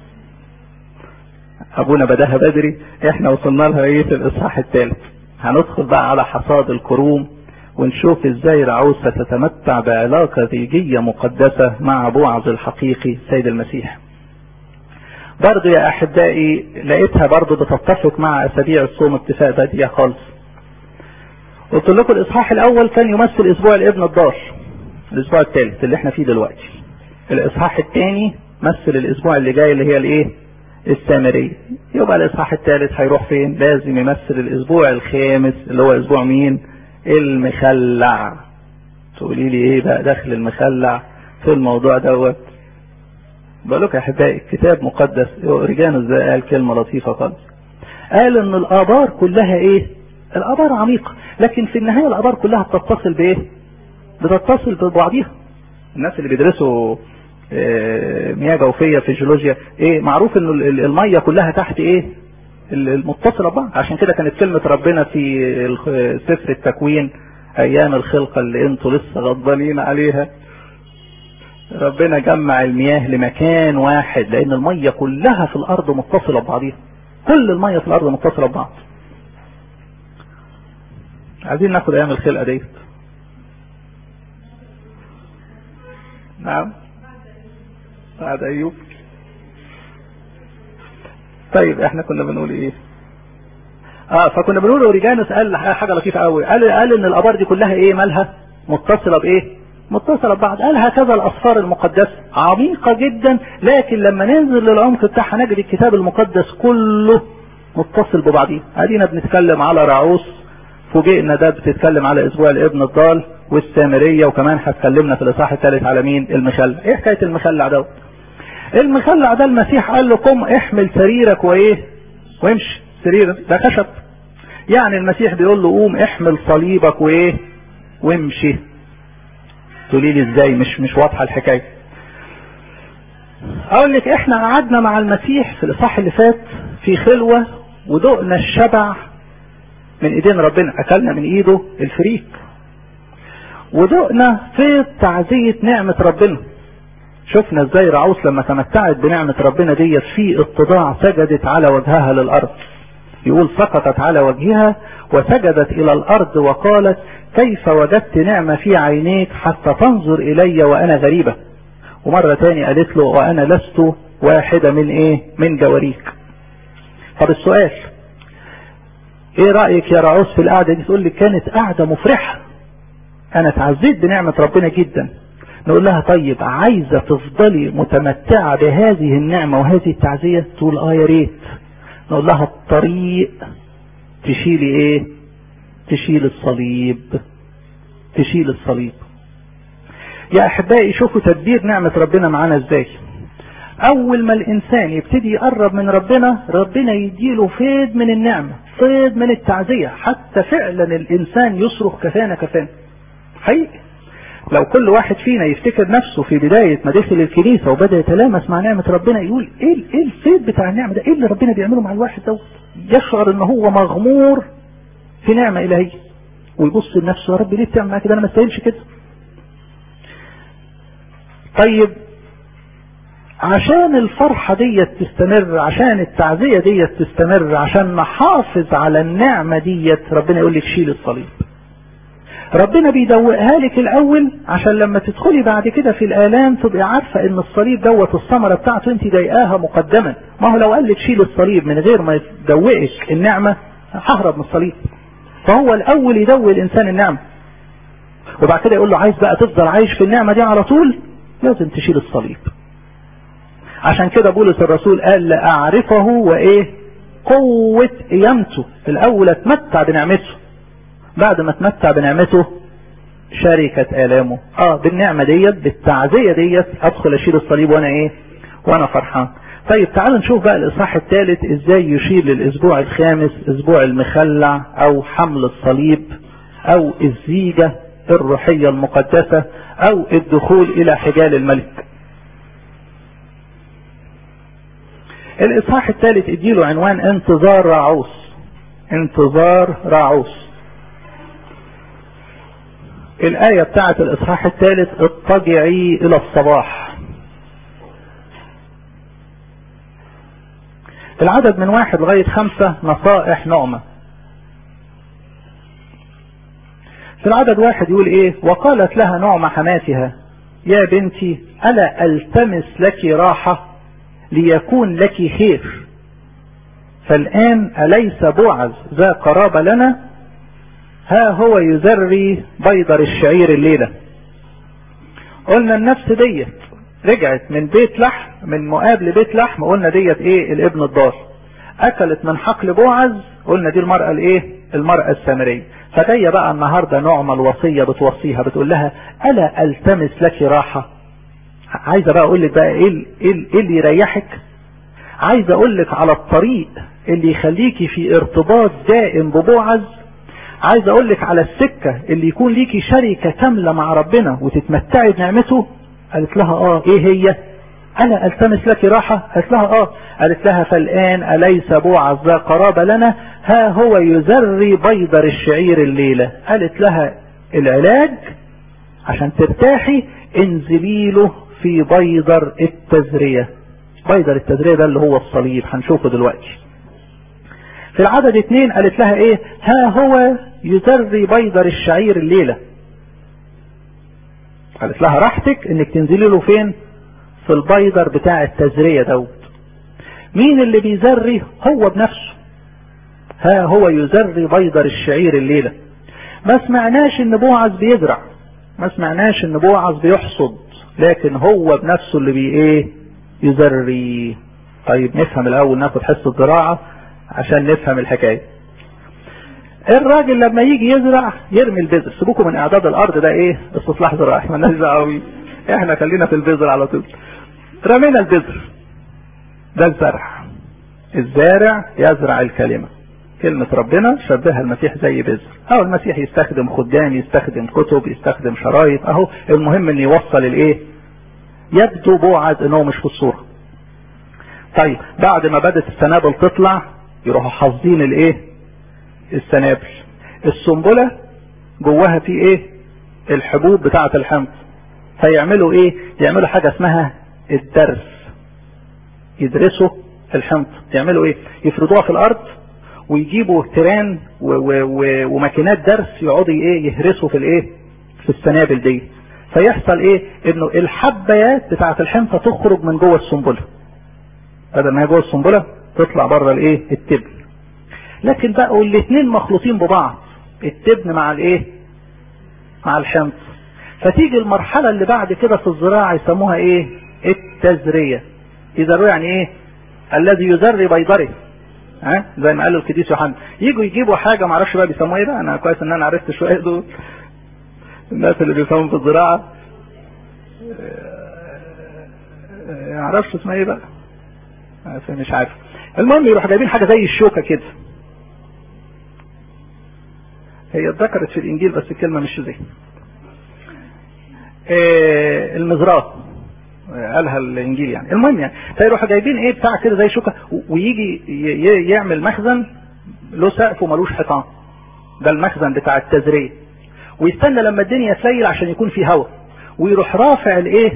ابونا بداها بدري احنا وصلنا لها ايه في الاصحاح الثالث هندخل بقى على حصاد الكروم ونشوف ازاي رعوسة تتمتع بعلاقة زيجية مقدسة مع بوعز الحقيقي سيد المسيح برضو يا احبائي لقيتها برضو بتتفق مع اسابيع الصوم اتفاق بديع خالص قلت لكم الاصحاح الاول كان يمثل اسبوع الابن الضال الاسبوع الثالث اللي احنا فيه دلوقتي الاصحاح الثاني مثل الاسبوع اللي جاي اللي هي الايه السامرية يبقى الاصحاح الثالث هيروح فين لازم يمثل الاسبوع الخامس اللي هو اسبوع مين المخلع تقولي لي ايه بقى دخل المخلع في الموضوع دوت بقول لك يا احبائي الكتاب مقدس اوريجانو ازاي قال كلمه لطيفه خالص قال ان الابار كلها ايه الابار عميقه لكن في النهايه الابار كلها بتتصل بايه بتتصل ببعضيها الناس اللي بيدرسوا مياه جوفيه في الجيولوجيا ايه معروف ان الميه كلها تحت ايه المتصله ببعض عشان كده كانت كلمه ربنا في سفر التكوين ايام الخلقه اللي انتوا لسه غضبانين عليها ربنا جمع المياه لمكان واحد لان الميه كلها في الارض متصله ببعضيها كل الميه في الارض متصله ببعض عايزين ناخد ايام الخلقه ديت نعم بعد ايوب طيب احنا كنا بنقول ايه اه فكنا بنقول اوريجانوس قال حاجه لطيفه قوي قال قال ان الابار دي كلها ايه مالها متصله بايه متصله ببعض قال هكذا الاسفار المقدسه عميقه جدا لكن لما ننزل للعمق بتاعها نجد الكتاب المقدس كله متصل ببعضيه ادينا بنتكلم على رعوس فوجئنا ده بتتكلم على اسبوع الابن الضال والسامريه وكمان هتكلمنا في الاصحاح الثالث على مين المخلع ايه حكايه المخلع دوت المخلع ده المسيح قال له قم احمل سريرك وايه وامشي سرير ده خشب يعني المسيح بيقول له قوم احمل صليبك وايه وامشي تقولي لي ازاي مش مش واضحه الحكايه اقول لك احنا قعدنا مع المسيح في الاصحاح اللي فات في خلوه ودقنا الشبع من ايدين ربنا اكلنا من ايده الفريك ودقنا في تعزيه نعمه ربنا شفنا ازاي رعوس لما تمتعت بنعمه ربنا ديت في اتضاع سجدت على وجهها للارض يقول سقطت على وجهها وسجدت الى الارض وقالت كيف وجدت نعمة في عينيك حتى تنظر الي وانا غريبة ومرة تاني قالت له وانا لست واحدة من ايه من جواريك طب السؤال ايه رأيك يا رعوس في القعدة دي تقول لي كانت قعدة مفرحة انا اتعزيت بنعمة ربنا جدا نقول لها طيب عايزة تفضلي متمتعة بهذه النعمة وهذه التعزية تقول اه يا ريت نقول لها الطريق تشيلي ايه تشيل الصليب تشيل الصليب يا احبائي شوفوا تدبير نعمة ربنا معانا ازاي اول ما الانسان يبتدي يقرب من ربنا ربنا يديله فيض من النعمة فيض من التعزية حتى فعلا الانسان يصرخ كفانا كفانا حقيقي لو كل واحد فينا يفتكر نفسه في بداية ما دخل الكنيسة وبدأ يتلامس مع نعمة ربنا يقول ايه ايه الفيض بتاع النعمة ده ايه اللي ربنا بيعمله مع الواحد دوت يشعر ان هو مغمور في نعمة الهية ويبص لنفسه يا رب ليه بتعمل معايا كده انا ما استاهلش كده طيب عشان الفرحة ديت تستمر عشان التعزية ديت تستمر عشان نحافظ على النعمة ديت ربنا يقول لك شيل الصليب ربنا بيدوقها لك الاول عشان لما تدخلي بعد كده في الالام تبقي عارفة ان الصليب دوت الثمرة بتاعته انت ضايقاها مقدما ما هو لو قال لك شيل الصليب من غير ما يدوقك النعمة ههرب من الصليب فهو الاول يدوق الانسان النعمة وبعد كده يقول له عايز بقى تفضل عايش في النعمة دي على طول لازم تشيل الصليب عشان كده بولس الرسول قال لأعرفه وإيه قوة قيامته الأول اتمتع بنعمته بعد ما اتمتع بنعمته شركة آلامه اه بالنعمة ديت بالتعزية ديت ادخل اشيل الصليب وانا ايه وانا فرحان طيب تعالوا نشوف بقى الاصحاح الثالث ازاي يشير للاسبوع الخامس اسبوع المخلع او حمل الصليب او الزيجة الروحية المقدسة او الدخول الى حجال الملك الاصحاح الثالث اديله عنوان انتظار راعوس انتظار راعوس الآية بتاعت الإصحاح الثالث اضطجعي إلى الصباح العدد من واحد لغاية خمسة نصائح نعمة في العدد واحد يقول ايه وقالت لها نعمة حماتها يا بنتي ألا ألتمس لك راحة ليكون لك خير فالآن أليس بوعز ذا قرابة لنا ها هو يزري بيضر الشعير الليلة قلنا النفس ديت رجعت من بيت لحم من مؤاب لبيت لحم قلنا ديت ايه الابن الضال اكلت من حقل بوعز قلنا دي المرأة الايه المرأة السامرية فجاية بقى النهاردة نعمة الوصية بتوصيها بتقول لها الا التمس لك راحة عايزة بقى اقول لك بقى ايه ايه اللي يريحك عايز اقول لك على الطريق اللي يخليكي في ارتباط دائم ببوعز عايز اقول لك على السكة اللي يكون ليكي شركة كاملة مع ربنا وتتمتعي بنعمته قالت لها اه ايه هي انا التمس لك راحة قالت لها اه قالت لها فالان اليس بوعز ذا قرابة لنا ها هو يزري بيضر الشعير الليلة قالت لها العلاج عشان ترتاحي انزلي له في بيضر التزرية بيضر التزرية ده اللي هو الصليب هنشوفه دلوقتي في العدد اتنين قالت لها ايه ها هو يزري بيضر الشعير الليلة قالت لها راحتك انك تنزلي له فين في البيدر بتاع التزرية دوت مين اللي بيزري هو بنفسه ها هو يزري بيدر الشعير الليلة ما سمعناش ان بوعز بيزرع ما سمعناش ان بوعز بيحصد لكن هو بنفسه اللي بي ايه يزري طيب نفهم الاول ناخد حصة زراعة عشان نفهم الحكاية الراجل لما يجي يزرع يرمي البذر سيبوكم من اعداد الارض ده ايه استصلاح زراعي مالناش دعوه احنا خلينا في البذر على طول رمينا البذر ده الزرع الزارع يزرع الكلمة كلمة ربنا شبهها المسيح زي بذر اهو المسيح يستخدم خدام يستخدم كتب يستخدم شرايط اهو المهم ان يوصل الايه يبدو بوعد انه مش في الصورة طيب بعد ما بدت السنابل تطلع يروحوا حافظين الايه السنابل السنبلة جواها في ايه الحبوب بتاعة الحمض فيعملوا ايه يعملوا حاجة اسمها الدرس يدرسوا الحمض يعملوا ايه يفرضوها في الارض ويجيبوا تيران وماكينات درس يقعدوا ايه يهرسوا في الايه في السنابل دي فيحصل ايه انه الحبايات بتاعة الحنطة تخرج من جوه السنبلة بدل ما هي جوه السنبلة تطلع بره الايه التبن لكن بقوا الاثنين مخلوطين ببعض التبن مع الايه مع الحنطة فتيجي المرحلة اللي بعد كده في الزراعة يسموها ايه التزرية يزروا يعني ايه الذي يزري بيضره ها زي ما قال القديس يوحنا يجوا يجيبوا حاجه ما اعرفش بقى بيسموها ايه بقى انا كويس ان انا عرفت شويه دول الناس اللي بيفهموا في الزراعه ما اعرفش اسمها ايه بقى مش عارف المهم يروحوا جايبين حاجه زي الشوكه كده هي اتذكرت في الانجيل بس الكلمه مش زي إيه المزراه قالها الانجيل يعني المهم يعني فيروحوا جايبين ايه بتاع كده زي شوكه ويجي يعمل مخزن له سقف وملوش حيطان ده المخزن بتاع التزريه ويستنى لما الدنيا تليل عشان يكون في هواء ويروح رافع الايه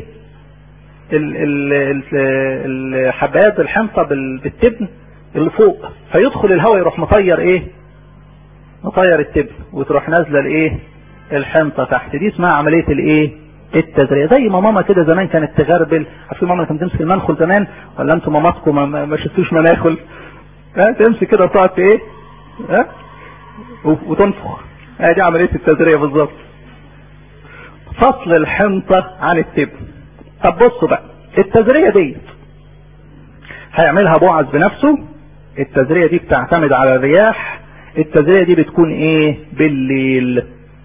الحبات الحنطه بالتبن اللي فوق فيدخل الهواء يروح مطير ايه مطير التبن وتروح نازله الايه الحنطه تحت دي اسمها عمليه الايه التزريع زي ما ماما كده زمان كانت تغربل عارفين ماما كانت تمسك المنخل زمان ولا انتوا ماماتكم ما, ما شفتوش مناخل ها تمسك كده وتقعد ايه ها وتنفخ ها دي عمليه التزريع بالظبط فصل الحنطه عن التبن طب بصوا بقى التزريع دي هيعملها بوعز بنفسه التزريع دي بتعتمد على الرياح التزريع دي بتكون ايه بالليل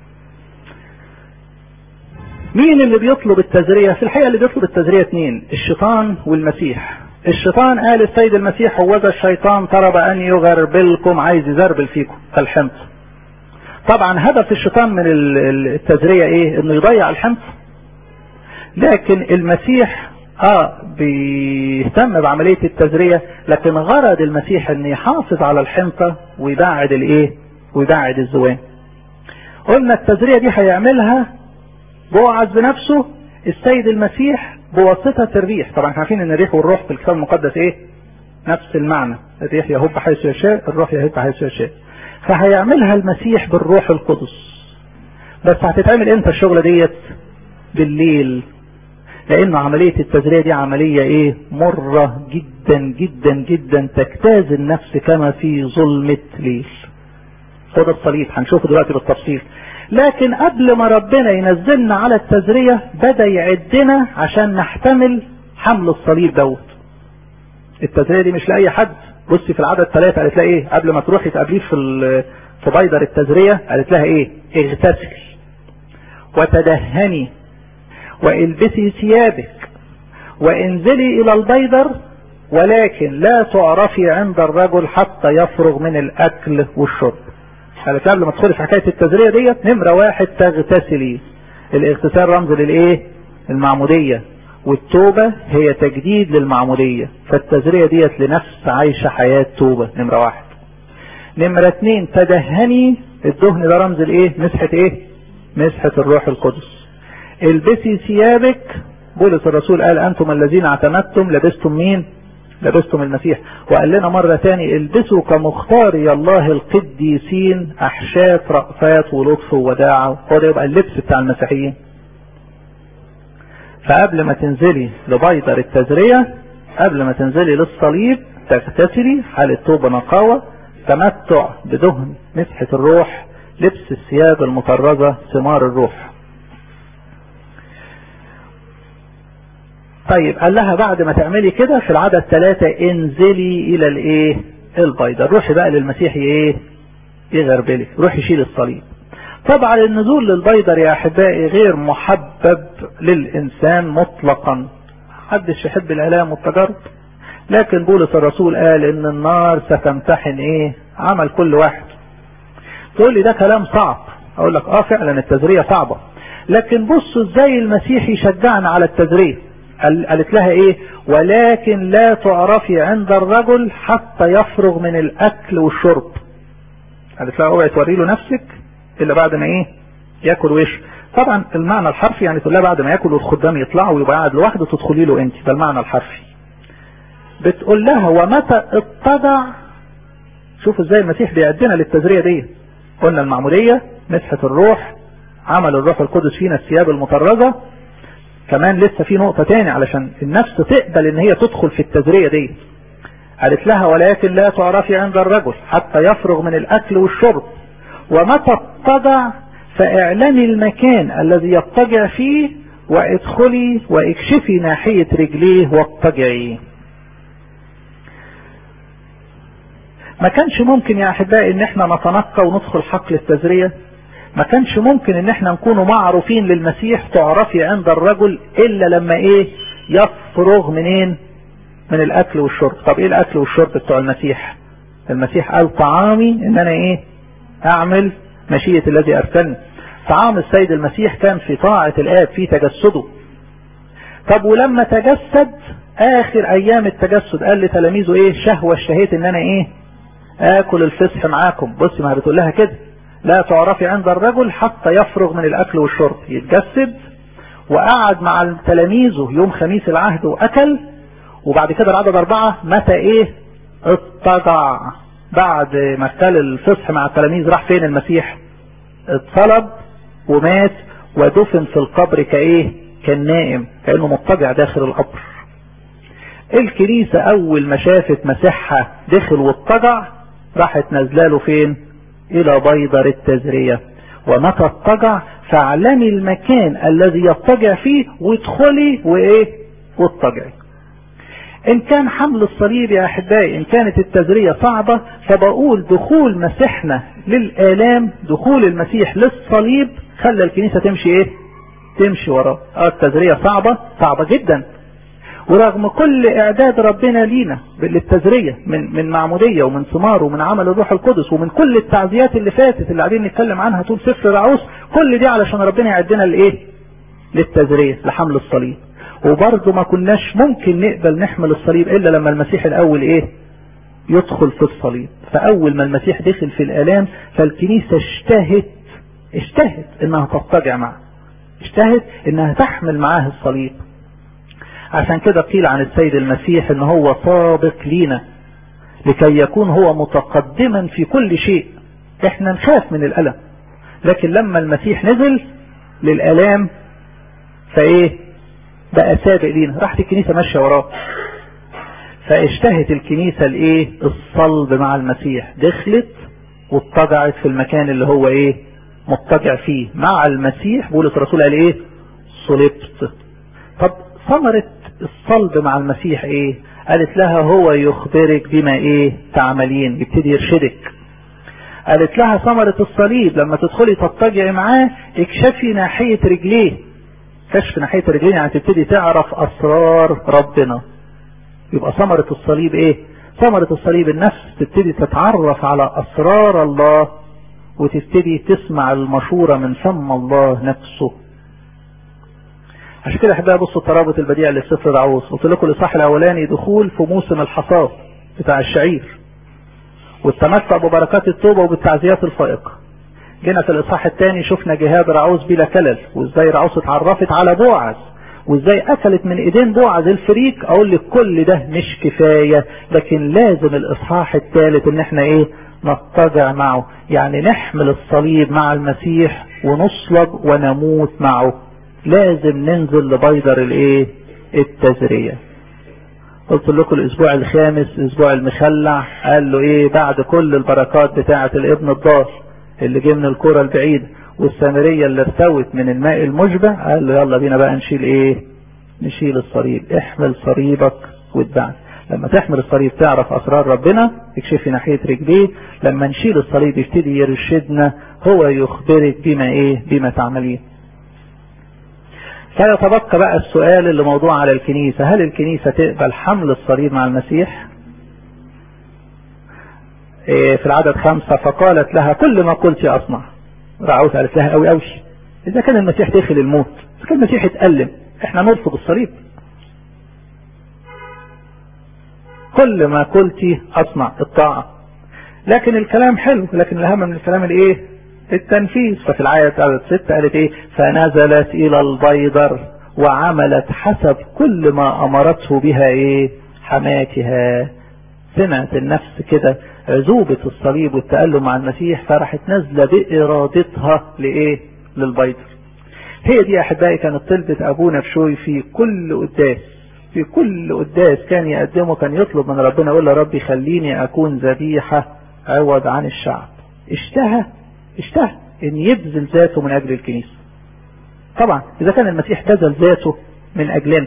مين اللي بيطلب التزرية في الحقيقة اللي بيطلب التزرية اثنين الشيطان والمسيح الشيطان قال السيد المسيح هوذا الشيطان طلب ان يغربلكم عايز يزربل فيكم كالحمص طبعا هدف الشيطان من التزرية ايه انه يضيع الحمص لكن المسيح اه بيهتم بعملية التزرية لكن غرض المسيح ان يحافظ على الحنطة ويبعد الايه ويبعد الزوان قلنا التزرية دي هيعملها بوعز بنفسه السيد المسيح بواسطة الريح طبعا احنا عارفين ان الريح والروح في الكتاب المقدس ايه نفس المعنى الريح يهب حيث يشاء الروح يهب حيث يشاء فهيعملها المسيح بالروح القدس بس هتتعمل امتى الشغلة ديت بالليل لان عملية التزرية دي عملية ايه مرة جدا جدا جدا تجتاز النفس كما في ظلمة ليل هو ده الصليب هنشوفه دلوقتي بالتفصيل لكن قبل ما ربنا ينزلنا على التزرية بدأ يعدنا عشان نحتمل حمل الصليب دوت التزرية دي مش لأي حد بصي في العدد ثلاثة قالت لها ايه قبل ما تروحي تقابليه في في بيدر التزرية قالت لها ايه اغتسلي وتدهني والبسي ثيابك وانزلي الى البيدر ولكن لا تعرفي عند الرجل حتى يفرغ من الاكل والشرب قالت قبل ما تدخلي في حكايه التزريه ديت نمره واحد تغتسلي الاغتسال رمز للايه المعموديه والتوبه هي تجديد للمعموديه فالتزريه ديت لنفس عايشه حياه توبه نمره واحد نمره اتنين تدهني الدهن ده رمز الايه مسحه ايه مسحه الروح القدس البسي ثيابك بولس الرسول قال انتم الذين اعتمدتم لبستم مين لبستم المسيح وقال لنا مرة تاني البسوا كمختاري الله القديسين احشاء رأفات ولطف ووداعة هو ده يبقى اللبس بتاع المسيحيين فقبل ما تنزلي لبيضر التزرية قبل ما تنزلي للصليب تغتسلي حالة توبة نقاوة تمتع بدهن مسحة الروح لبس الثياب المطرزة ثمار الروح طيب قال لها بعد ما تعملي كده في العدد ثلاثة انزلي الى الايه البيضة روحي بقى للمسيح ايه يغربلك روحي شيل الصليب طبعا النزول للبيضر يا احبائي غير محبب للانسان مطلقا محدش يحب الالام والتجارب لكن بولس الرسول قال ان النار ستمتحن ايه عمل كل واحد تقول لي ده كلام صعب اقول لك اه فعلا التزرية صعبة لكن بصوا ازاي المسيح يشجعنا على التزرية قالت لها ايه ولكن لا تعرفي عند الرجل حتى يفرغ من الاكل والشرب قالت لها اوعي توري له نفسك الا بعد ما ايه ياكل ويشرب طبعا المعنى الحرفي يعني تقول لها بعد ما ياكل والخدام يطلعوا ويبقى قاعد لوحده تدخلي له انت ده المعنى الحرفي بتقول لها ومتى اتضع شوف ازاي المسيح بيعدنا للتزرية دي قلنا المعمودية مسحة الروح عمل الروح القدس فينا الثياب المطرزة كمان لسه في نقطة تاني علشان النفس تقبل ان هي تدخل في التزرية دي قالت لها ولكن لا تعرفي عند الرجل حتى يفرغ من الاكل والشرب ومتى اتضع فاعلني المكان الذي يضطجع فيه وادخلي واكشفي ناحية رجليه واضطجعي ما كانش ممكن يا احبائي ان احنا نتنقى وندخل حقل التزرية ما كانش ممكن ان احنا نكونوا معروفين للمسيح تعرفي عند الرجل الا لما ايه يفرغ منين من الاكل والشرب طب ايه الاكل والشرب بتوع المسيح المسيح قال طعامي ان انا ايه اعمل مشيئة الذي ارسلني طعام السيد المسيح كان في طاعة الاب في تجسده طب ولما تجسد اخر ايام التجسد قال لتلاميذه ايه شهوة اشتهيت ان انا ايه اكل الفسح معاكم بصي ما بتقول لها كده لا تعرفي عند الرجل حتى يفرغ من الاكل والشرب يتجسد وقعد مع تلاميذه يوم خميس العهد واكل وبعد كده العدد اربعة متى ايه اتضع بعد ما كل الفصح مع التلاميذ راح فين المسيح اتصلب ومات ودفن في القبر كايه كان نائم كأنه مضطجع داخل القبر الكنيسة اول ما شافت مسيحها دخل واضطجع راحت نازلاله فين الى بيضر التزرية ومتى اضطجع فاعلمي المكان الذي يضطجع فيه وادخلي وايه واضطجعي ان كان حمل الصليب يا احبائي ان كانت التزرية صعبة فبقول دخول مسيحنا للالام دخول المسيح للصليب خلى الكنيسة تمشي ايه تمشي وراه اه التزرية صعبة صعبة جدا ورغم كل اعداد ربنا لينا للتزرية من من معمودية ومن ثمار ومن عمل الروح القدس ومن كل التعزيات اللي فاتت اللي قاعدين نتكلم عنها طول سفر رعوس كل دي علشان ربنا يعدنا لايه للتزرية لحمل الصليب وبرضه ما كناش ممكن نقبل نحمل الصليب الا لما المسيح الاول ايه يدخل في الصليب فاول ما المسيح دخل في الالام فالكنيسة اشتهت اشتهت انها تضطجع معه اشتهت انها تحمل معاه الصليب عشان كده قيل عن السيد المسيح ان هو سابق لينا لكي يكون هو متقدما في كل شيء احنا نخاف من الالم لكن لما المسيح نزل للالام فايه بقى سابق لينا راحت الكنيسة ماشية وراه فاشتهت الكنيسة الايه الصلب مع المسيح دخلت واضطجعت في المكان اللي هو ايه مضطجع فيه مع المسيح بولس الرسول قال ايه صلبت طب ثمرة الصلب مع المسيح ايه قالت لها هو يخبرك بما ايه تعملين يبتدي يرشدك قالت لها ثمرة الصليب لما تدخلي تضطجعي معاه اكشفي ناحية رجليه كشف ناحية رجليه يعني تبتدي تعرف اسرار ربنا يبقى ثمرة الصليب ايه ثمرة الصليب النفس تبتدي تتعرف على اسرار الله وتبتدي تسمع المشورة من فم الله نفسه عشان كده احبها بصوا الترابط البديع اللي في سفر العوص قلت لكم الاصحاح الاولاني دخول في موسم الحصاد بتاع الشعير والتمتع ببركات التوبة وبالتعزيات الفائقة جينا في الاصحاح الثاني شفنا جهاد رعوز بلا كلل وازاي رعوز اتعرفت على بوعز وازاي اكلت من ايدين بوعز الفريك اقول لك كل ده مش كفاية لكن لازم الاصحاح الثالث ان احنا ايه نضطجع معه يعني نحمل الصليب مع المسيح ونصلب ونموت معه لازم ننزل لبيدر الايه التزرية قلت لكم الاسبوع الخامس اسبوع المخلع قال له ايه بعد كل البركات بتاعة الابن الضال اللي جه من الكرة البعيدة والسامرية اللي ارتوت من الماء المشبع قال له يلا بينا بقى نشيل ايه نشيل الصليب احمل صليبك واتبعني لما تحمل الصليب تعرف اسرار ربنا تكشفي ناحية رجليه لما نشيل الصليب يبتدي يرشدنا هو يخبرك بما ايه بما تعملين فيتبقى بقى السؤال اللي موضوع على الكنيسة هل الكنيسة تقبل حمل الصليب مع المسيح إيه في العدد خمسة فقالت لها كل ما قلت أصنع رعوت قالت لها قوي قوي إذا كان المسيح داخل الموت إذا كان المسيح اتألم إحنا نرفض الصليب كل ما قلت أصنع الطاعة لكن الكلام حلو لكن الأهم من الكلام الإيه التنفيذ ففي الآية عدد ستة قالت إيه فنزلت إلى البيضر وعملت حسب كل ما أمرته بها إيه حماتها سمعت النفس كده عزوبة الصليب والتألم مع المسيح فراحت نازلة بإرادتها لإيه للبيضر هي دي يا أحبائي كانت طلبة أبونا بشوي في كل قداس في كل قداس كان يقدمه كان يطلب من ربنا يقول له ربي خليني أكون ذبيحة عوض عن الشعب اشتهى اشتهى ان يبذل ذاته من اجل الكنيسة طبعا اذا كان المسيح بذل ذاته من اجلنا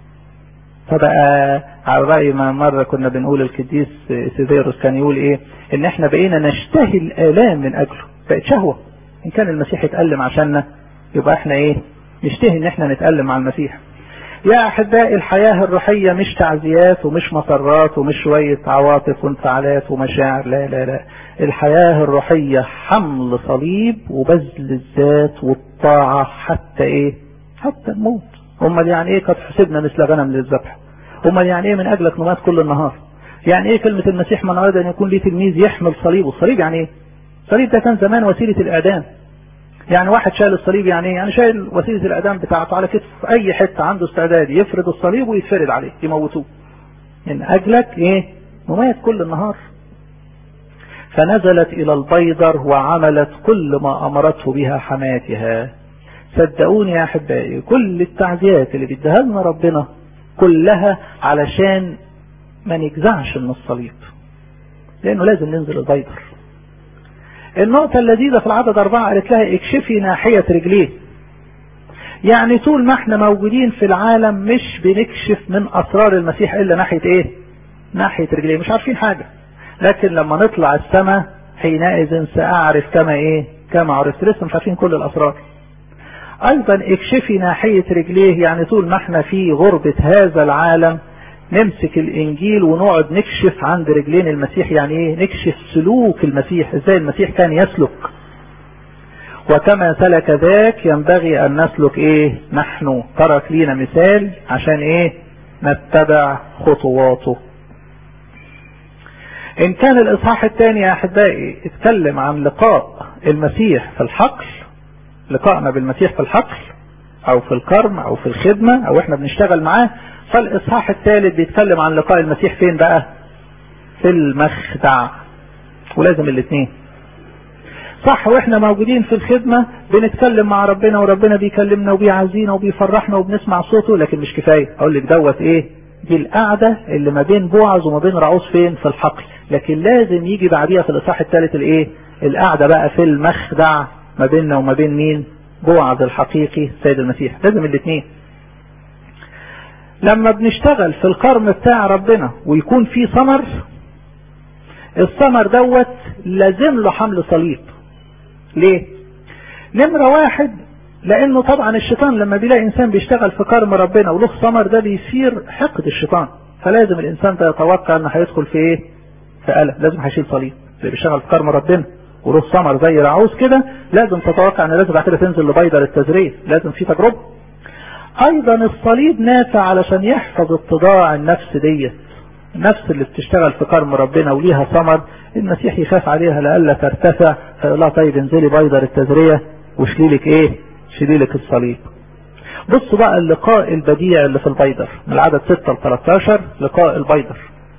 فبقى على رأي ما مرة كنا بنقول القديس سيفيروس كان يقول ايه ان احنا بقينا نشتهي الالام من اجله بقت شهوة ان كان المسيح يتألم عشاننا يبقى احنا ايه نشتهي ان احنا نتألم مع المسيح يا احبائي الحياة الروحية مش تعزيات ومش مسرات ومش شوية عواطف وانفعالات ومشاعر لا لا لا الحياة الروحية حمل صليب وبذل الذات والطاعة حتى ايه حتى الموت امال يعني ايه قد حسبنا مثل غنم للذبح امال يعني ايه من اجلك نمات كل النهار يعني ايه كلمة المسيح من اراد ان يكون ليه تلميذ يحمل صليبه الصليب يعني ايه الصليب ده كان زمان وسيلة الاعدام يعني واحد شايل الصليب يعني ايه يعني شايل وسيلة الاعدام بتاعته على كتفه في اي حتة عنده استعداد يفرد الصليب ويتفرد عليه يموتوه من اجلك ايه نمات كل النهار فنزلت الى البيضر وعملت كل ما امرته بها حماتها صدقوني يا احبائي كل التعزيات اللي بيديها لنا ربنا كلها علشان ما نجزعش من الصليب لانه لازم ننزل البيضر النقطة اللذيذة في العدد أربعة قالت لها اكشفي ناحية رجليه يعني طول ما احنا موجودين في العالم مش بنكشف من أسرار المسيح إلا ناحية ايه ناحية رجليه مش عارفين حاجة لكن لما نطلع السماء حينئذ سأعرف كما ايه كما عرفت لسه مش عارفين كل الأسرار أيضا اكشفي ناحية رجليه يعني طول ما احنا في غربة هذا العالم نمسك الانجيل ونقعد نكشف عند رجلين المسيح يعني ايه نكشف سلوك المسيح ازاي المسيح كان يسلك وكما سلك ذاك ينبغي ان نسلك ايه نحن ترك لينا مثال عشان ايه نتبع خطواته ان كان الاصحاح الثاني يا احبائي اتكلم عن لقاء المسيح في الحقل لقائنا بالمسيح في الحقل او في الكرم او في الخدمة او احنا بنشتغل معاه فالاصحاح الثالث بيتكلم عن لقاء المسيح فين بقى في المخدع ولازم الاثنين صح واحنا موجودين في الخدمة بنتكلم مع ربنا وربنا بيكلمنا وبيعزينا وبيفرحنا وبنسمع صوته لكن مش كفاية اقول لك دوت ايه دي القعدة اللي ما بين بوعز وما بين رعوز فين في الحقل لكن لازم يجي بعديها في الاصحاح الثالث الايه القعدة بقى في المخدع ما بيننا وما بين مين بوعز الحقيقي السيد المسيح لازم الاثنين لما بنشتغل في القرم بتاع ربنا ويكون في ثمر الثمر دوت لازم له حمل صليب ليه نمرة واحد لانه طبعا الشيطان لما بيلاقي انسان بيشتغل في كرم ربنا وله ثمر ده بيصير حقد الشيطان فلازم الانسان ده يتوقع انه هيدخل في ايه في قلق لازم هيشيل صليب اللي بيشتغل في كرم ربنا وله ثمر زي رعوز كده لازم تتوقع ان لازم بعد كده تنزل لبيضر التزريع لازم في تجربه ايضا الصليب نافع علشان يحفظ اتضاع النفس ديت النفس اللي بتشتغل في كرم ربنا وليها ثمر المسيح يخاف عليها لألا ترتفع فيقول لها طيب انزلي بيضر التزرية وشلي لك ايه شلي لك الصليب بصوا بقى اللقاء البديع اللي في البيضر من العدد 6 ل 13 لقاء البيضر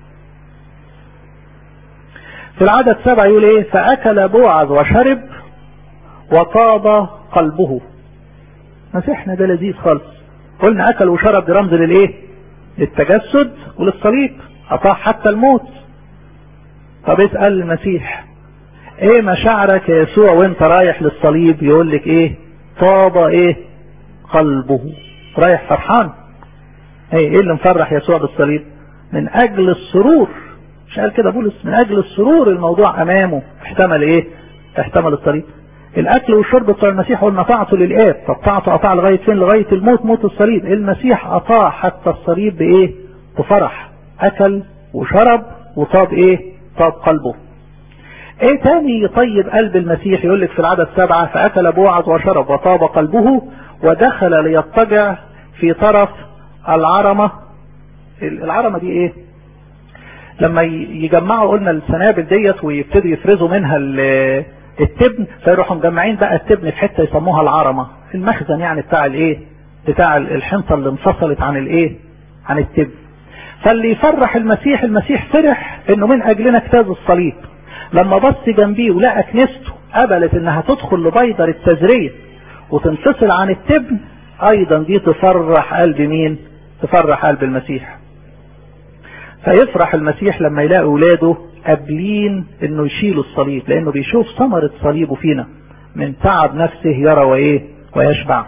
في العدد 7 يقول ايه فاكل بوعز وشرب وطاب قلبه مسيحنا ده لذيذ خالص قلنا اكل وشرب دي رمز للايه للتجسد وللصليب اطاع حتى الموت طب اسأل المسيح ايه مشاعرك يا يسوع وانت رايح للصليب يقول لك ايه طاب ايه قلبه رايح فرحان ايه ايه اللي مفرح يسوع بالصليب من اجل السرور مش قال كده بولس من اجل السرور الموضوع امامه احتمل ايه احتمل الصليب الاكل والشرب بتوع المسيح قلنا طاعته للاب طب طاعته قطع لغايه فين لغايه الموت موت الصليب المسيح قطع حتى الصليب بايه بفرح اكل وشرب وطاب ايه طاب قلبه ايه تاني يطيب قلب المسيح يقول لك في العدد سبعة فاكل بوعز وشرب وطاب قلبه ودخل ليضطجع في طرف العرمة العرمة دي ايه لما يجمعوا قلنا السنابل ديت ويبتدوا يفرزوا منها التبن فيروحوا مجمعين بقى التبن في حته يسموها العرمه المخزن يعني بتاع الايه بتاع الحنطه اللي انفصلت عن الايه عن التبن فاللي يفرح المسيح المسيح فرح انه من اجلنا اجتاز الصليب لما بص جنبيه ولقى كنيسته قبلت انها تدخل لبيضر التزريه وتنفصل عن التبن ايضا دي تفرح قلب مين تفرح قلب المسيح فيفرح المسيح لما يلاقي اولاده قابلين انه يشيلوا الصليب لانه بيشوف ثمرة صليبه فينا من تعب نفسه يرى وايه ويشبع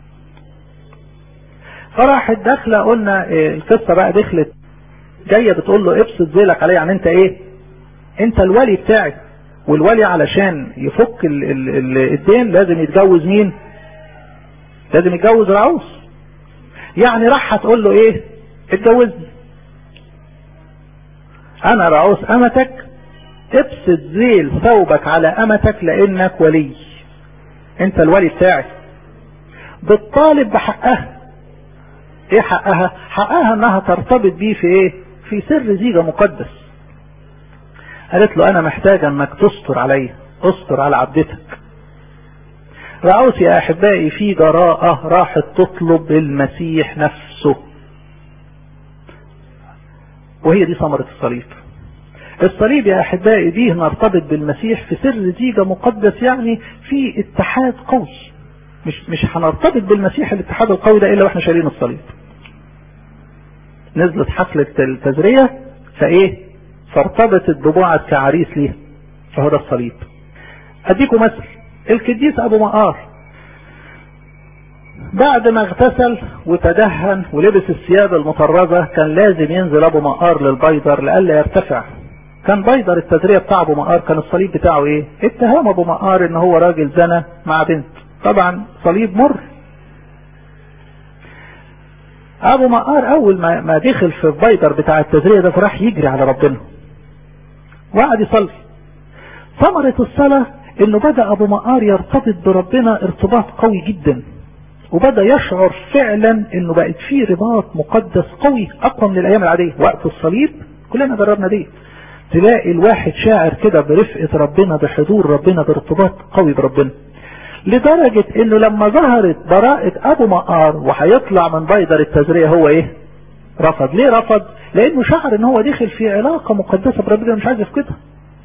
فراحت داخله قلنا إيه القصه بقى دخلت جايه بتقول له ابسط ذيلك عليا يعني انت ايه انت الولي بتاعي والولي علشان يفك ال ال ال الدين لازم يتجوز مين لازم يتجوز العروس يعني راح تقول له ايه اتجوزني انا رعوس امتك ابسط ذيل ثوبك على امتك لانك ولي انت الولي بتاعي بتطالب بحقها ايه حقها حقها انها ترتبط بيه في ايه في سر زيجة مقدس قالت له انا محتاجة انك تستر عليا استر على عبدتك رعوس يا احبائي في جراءة راحت تطلب المسيح نفسه وهي دي ثمرة الصليب الصليب يا احبائي دي نرتبط بالمسيح في سر زيجة مقدس يعني في اتحاد قوي مش مش هنرتبط بالمسيح الاتحاد القوي ده الا واحنا شايلين الصليب نزلت حفلة التزرية فايه فارتبطت ببوعة كعريس ليها فهو ده الصليب اديكم مثل القديس ابو مقار بعد ما اغتسل وتدهن ولبس الثياب المطرزة كان لازم ينزل ابو مقار للبيضر لألا يرتفع كان بيضر التزرية بتاع ابو مقار كان الصليب بتاعه ايه اتهام ابو مقار ان هو راجل زنى مع بنت طبعا صليب مر ابو مقار اول ما, ما دخل في البيضر بتاع التزرية ده فراح يجري على ربنا وقعد يصلي ثمرة الصلاة انه بدأ ابو مقار يرتبط بربنا ارتباط قوي جدا وبدأ يشعر فعلا انه بقت فيه رباط مقدس قوي اقوى من الايام العادية وقت الصليب كلنا جربنا دي تلاقي الواحد شاعر كده برفقة ربنا بحضور ربنا بارتباط قوي بربنا لدرجة انه لما ظهرت براءة ابو مقار وهيطلع من بيضر التزرية هو ايه رفض ليه رفض لانه شعر ان هو دخل في علاقة مقدسة بربنا مش عايز يفقدها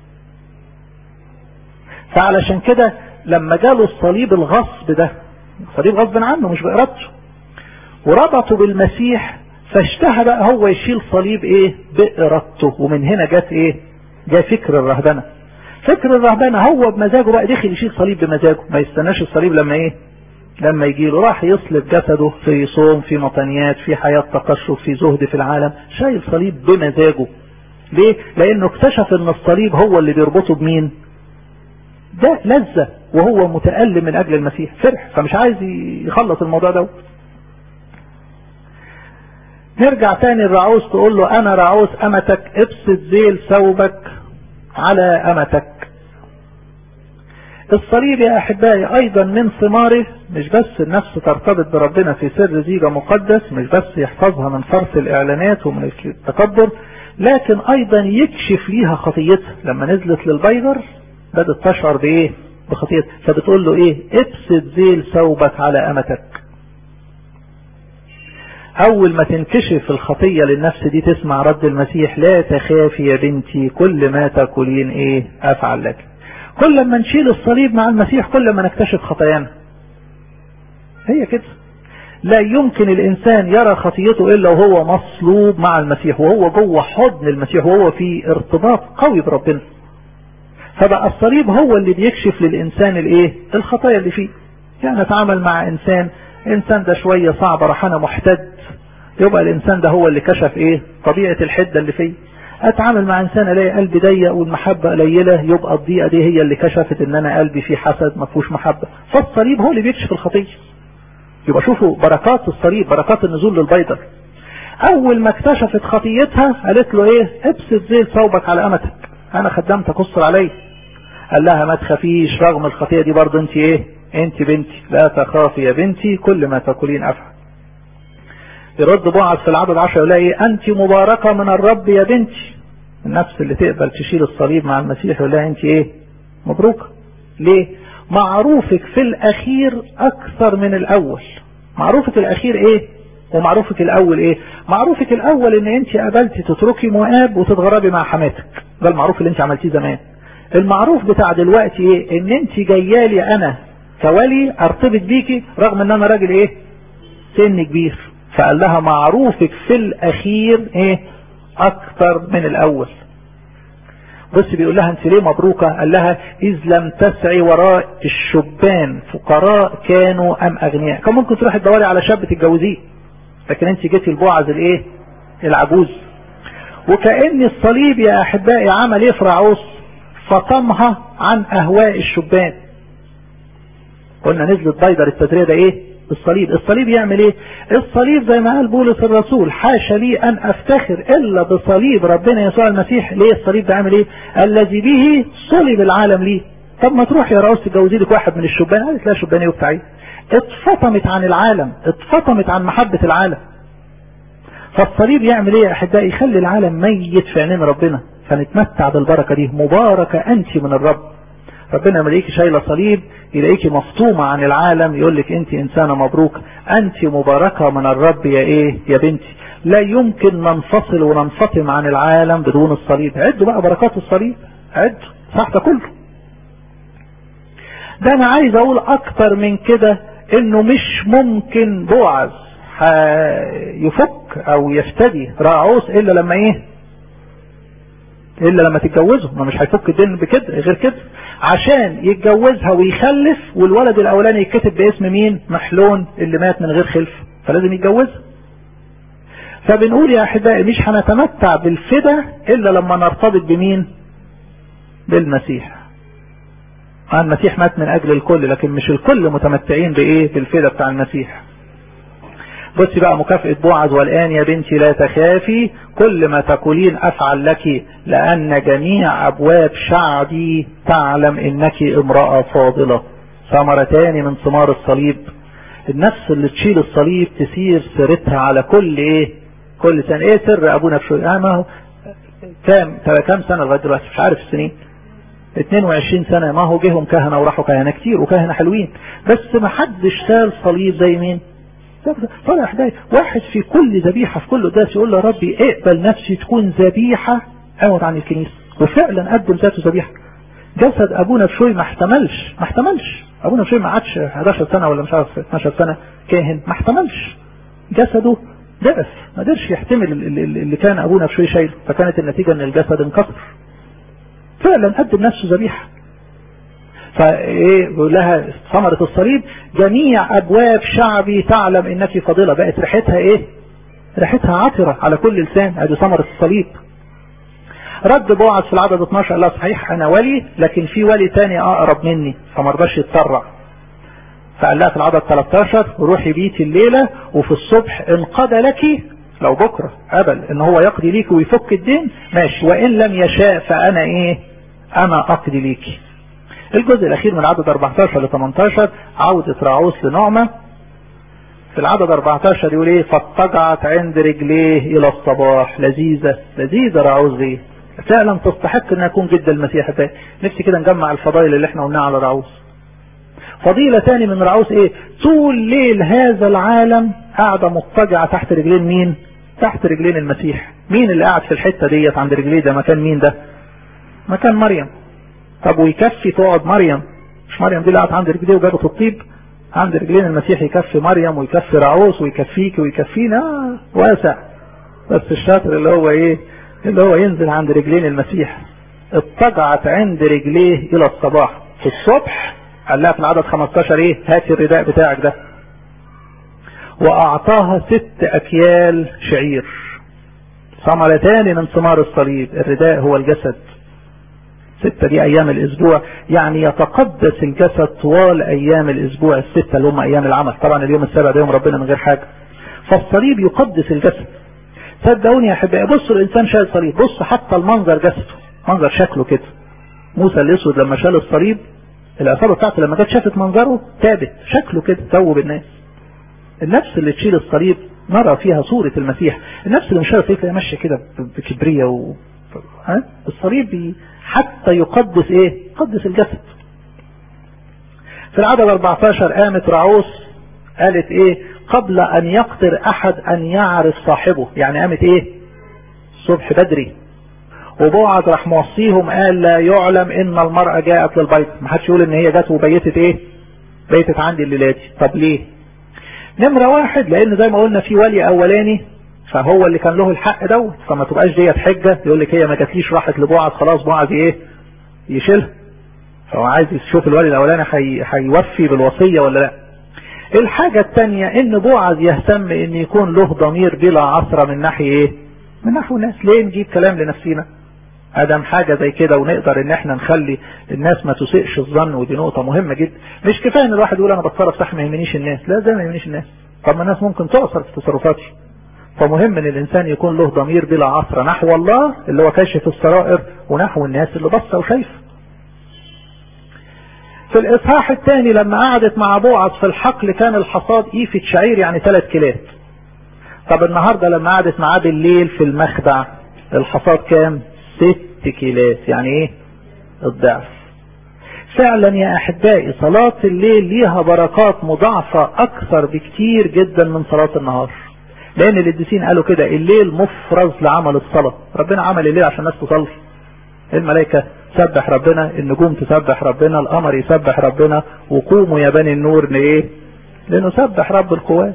فعلشان كده لما جاله الصليب الغصب ده صليب غصب عنه مش بإرادته وربطه بالمسيح فاشتهى بقى هو يشيل صليب ايه بإرادته ومن هنا جت ايه جاء فكر الرهبنة فكر الرهبنة هو بمزاجه بقى دخل يشيل صليب بمزاجه ما يستناش الصليب لما ايه لما يجي له راح يصلب جسده في صوم في مطنيات في حياة تقشف في زهد في العالم شايل صليب بمزاجه ليه لانه اكتشف ان الصليب هو اللي بيربطه بمين ده لذة وهو متألم من اجل المسيح فرح فمش عايز يخلص الموضوع ده نرجع تاني الرعوس تقول له انا رعوس امتك ابسط ذيل ثوبك على امتك الصليب يا احبائي ايضا من ثماره مش بس النفس ترتبط بربنا في سر زيجة مقدس مش بس يحفظها من فرط الاعلانات ومن التكبر لكن ايضا يكشف ليها خطيتها لما نزلت للبيضر بدأت تشعر بايه بخطيتها فبتقول له ايه ابسط ذيل ثوبك على امتك اول ما تنكشف الخطية للنفس دي تسمع رد المسيح لا تخافي يا بنتي كل ما تاكلين ايه افعل لك كل ما نشيل الصليب مع المسيح كل ما نكتشف خطايانا هي كده لا يمكن الانسان يرى خطيته الا وهو مصلوب مع المسيح وهو جوه حضن المسيح وهو في ارتباط قوي بربنا فبقى الصليب هو اللي بيكشف للانسان الايه الخطايا اللي فيه يعني اتعامل مع انسان انسان ده شوية صعب راح انا محتد يبقى الانسان ده هو اللي كشف ايه طبيعة الحدة اللي فيه اتعامل مع انسان الاقي قلبي ضيق والمحبة قليلة يبقى الضيقة دي هي اللي كشفت ان انا قلبي فيه حسد ما فيهوش محبة فالصليب هو اللي بيكشف الخطية يبقى شوفوا بركات الصليب بركات النزول للبيضة اول ما اكتشفت خطيتها قالت له ايه ابسط زيت ثوبك على امتك انا خدمتك قصر علي قال لها ما تخافيش رغم الخطية دي برضه انت ايه انت بنتي لا تخافي يا بنتي كل ما تقولين افعل يرد بعض في العدد عشر يقول ايه انت مباركة من الرب يا بنتي النفس اللي تقبل تشيل الصليب مع المسيح يقول لها انت ايه مبروكة ليه معروفك في الاخير اكثر من الاول معروفك الاخير ايه ومعروفك الاول ايه معروفك الاول ان انت قبلتي تتركي مؤاب وتتغربي مع حماتك ده المعروف اللي انت عملتيه زمان المعروف بتاع دلوقتي ايه ان انت جايالي انا كولي ارتبط بيكي رغم ان انا راجل ايه سن كبير فقال لها معروفك في الاخير ايه اكتر من الاول بص بيقول لها انت ليه مبروكة قال لها اذ لم تسعي وراء الشبان فقراء كانوا ام اغنياء كان ممكن تروحي تدوري على شاب تتجوزيه لكن انت جيتي البوعز الايه العجوز وكأن الصليب يا احبائي عمل ايه في رعوس فطمها عن اهواء الشبان قلنا نزلت بيضر التدرية ده ايه الصليب الصليب يعمل ايه الصليب زي ما قال بولس الرسول حاشا لي ان افتخر الا بصليب ربنا يسوع المسيح ليه الصليب ده عامل ايه الذي به صلب العالم ليه طب ما تروح يا رؤوس تجوزي لك واحد من الشبان قالت لا شبان ايه وبتاعي اتفطمت عن العالم اتفطمت عن محبة العالم فالصليب يعمل ايه يا احبائي يخلي العالم ميت في عينين ربنا فنتمتع بالبركة دي مباركة انت من الرب ربنا لما يلاقيكي شايله صليب يلاقيكي مفطومه عن العالم يقول لك انت انسانه مبروكه انت مباركه من الرب يا ايه يا بنتي لا يمكن ننفصل وننفطم عن العالم بدون الصليب عدوا بقى بركات الصليب عدوا صح ده كله ده انا عايز اقول اكتر من كده انه مش ممكن بوعز يفك او يفتدي راعوس الا لما ايه الا لما تتجوزه ما مش هيفك الدين بكده غير كده عشان يتجوزها ويخلف والولد الاولاني يتكتب باسم مين محلون اللي مات من غير خلف فلازم يتجوزها فبنقول يا احبائي مش هنتمتع بالفدا الا لما نرتبط بمين بالمسيح المسيح مات من اجل الكل لكن مش الكل متمتعين بايه بالفدا بتاع المسيح بصي بقى مكافأة بوعز والآن يا بنتي لا تخافي كل ما تقولين أفعل لك لأن جميع أبواب شعبي تعلم إنك امرأة فاضلة ثمرتان من ثمار الصليب النفس اللي تشيل الصليب تسير سيرتها على كل ايه كل سنة ايه سر ابونا بشوي اه ما هو كام كام سنة لغاية دلوقتي مش عارف السنين 22 سنة ما هو جيهم كهنة وراحوا كهنة كتير وكهنة حلوين بس ما حدش شال صليب زي مين طالع حداية واحد في كل ذبيحة في كل قداس يقول له ربي اقبل نفسي تكون ذبيحة اوت عن الكنيسة وفعلا قدم ذاته ذبيحة جسد ابونا بشوي ما احتملش ما احتملش ابونا بشوي ما عادش 11 سنة ولا مش عارف 12 سنة كاهن ما احتملش جسده ضعف ما قدرش يحتمل اللي كان ابونا بشوي شايله فكانت النتيجة ان الجسد انكسر فعلا قدم نفسه ذبيحة فايه بيقول لها ثمرة الصليب جميع ابواب شعبي تعلم انك فضيلة بقت ريحتها ايه ريحتها عطرة على كل لسان ادي ثمرة الصليب رد بوعز في العدد 12 قال لها صحيح انا ولي لكن في ولي تاني اقرب مني فما رضاش يتسرع فقال لها في العدد 13 روحي بيتي الليلة وفي الصبح انقضى لك لو بكرة قبل ان هو يقضي ليك ويفك الدين ماشي وان لم يشاء فانا ايه انا اقضي ليكي الجزء الاخير من العدد 14 ل 18 عودة راعوس لنعمة في العدد 14 يقول ايه فاضطجعت عند رجليه الى الصباح لذيذة لذيذة راعوس دي فعلا تستحق ان يكون جد المسيح ده نفسي كده نجمع الفضائل اللي احنا قلناها على راعوس فضيلة تاني من راعوس ايه طول ليل هذا العالم قاعدة مضطجعة تحت رجلين مين تحت رجلين المسيح مين اللي قاعد في الحتة ديت عند رجليه ده مكان مين ده مكان مريم طب ويكفي تقعد مريم مش مريم دي اللي قاعدة عند رجليه وجابت الطيب عند رجلين المسيح يكفي مريم ويكفي رعوس ويكفيك ويكفينا واسع بس الشاطر اللي هو ايه اللي هو ينزل عند رجلين المسيح اضطجعت عند رجليه الى الصباح في الصبح قال لها في العدد 15 ايه هاتي الرداء بتاعك ده واعطاها ست اكيال شعير ثمرتان من ثمار الصليب الرداء هو الجسد ستة دي ايام الاسبوع يعني يتقدس الجسد طوال ايام الاسبوع الستة اللي هم ايام العمل طبعا اليوم السابع ده يوم ربنا من غير حاجة فالصليب يقدس الجسد صدقوني يا احبائي بصوا الانسان شايل صليب بصوا حتى المنظر جسده منظر شكله كده موسى الاسود لما شال الصليب العصابه بتاعته لما جت شافت منظره تابت شكله كده توب الناس النفس اللي تشيل الصليب نرى فيها صورة المسيح النفس اللي مش شايفه هي ماشيه كده بكبرية و... ها؟ الصليب حتى يقدس ايه يقدس الجسد في العدد 14 قامت رعوس قالت ايه قبل ان يقدر احد ان يعرف صاحبه يعني قامت ايه الصبح بدري وبوعز راح موصيهم قال لا يعلم ان المرأة جاءت للبيت ما حدش يقول ان هي جت وبيتت ايه بيتت عندي الليلة دي طب ليه نمرة واحد لان زي ما قلنا في ولي اولاني فهو اللي كان له الحق دوت فما تبقاش ديت حجة يقول لك هي ما جاتليش راحت لبوعز خلاص بوعز ايه يشيلها فهو عايز يشوف الولي الاولاني هيوفي بالوصية ولا لا الحاجة الثانية ان بوعز يهتم ان يكون له ضمير بلا عصرة من ناحية ايه من نحو الناس ليه نجيب كلام لنفسينا ادم حاجة زي كده ونقدر ان احنا نخلي الناس ما تسيئش الظن ودي نقطة مهمة جدا مش كفاية ان الواحد يقول انا بتصرف صح ما يهمنيش الناس لا ده ما يهمنيش الناس طب ما الناس ممكن تعصر في تصرفاتي فمهم ان الانسان يكون له ضمير بلا عصر نحو الله اللي هو كاشف السرائر ونحو الناس اللي بصة وشايفه في الاصحاح الثاني لما قعدت مع بوعز في الحقل كان الحصاد ايفة شعير يعني ثلاث كيلات طب النهاردة لما قعدت معاه بالليل في المخدع الحصاد كام ست كيلات يعني ايه الضعف فعلا يا احبائي صلاة الليل ليها بركات مضاعفة اكثر بكتير جدا من صلاة النهار لان القديسين قالوا كده الليل مفرز لعمل الصلاة ربنا عمل الليل عشان الناس تصلي الملائكة تسبح ربنا النجوم تسبح ربنا القمر يسبح ربنا وقوموا يا بني النور لايه لنسبح رب القوات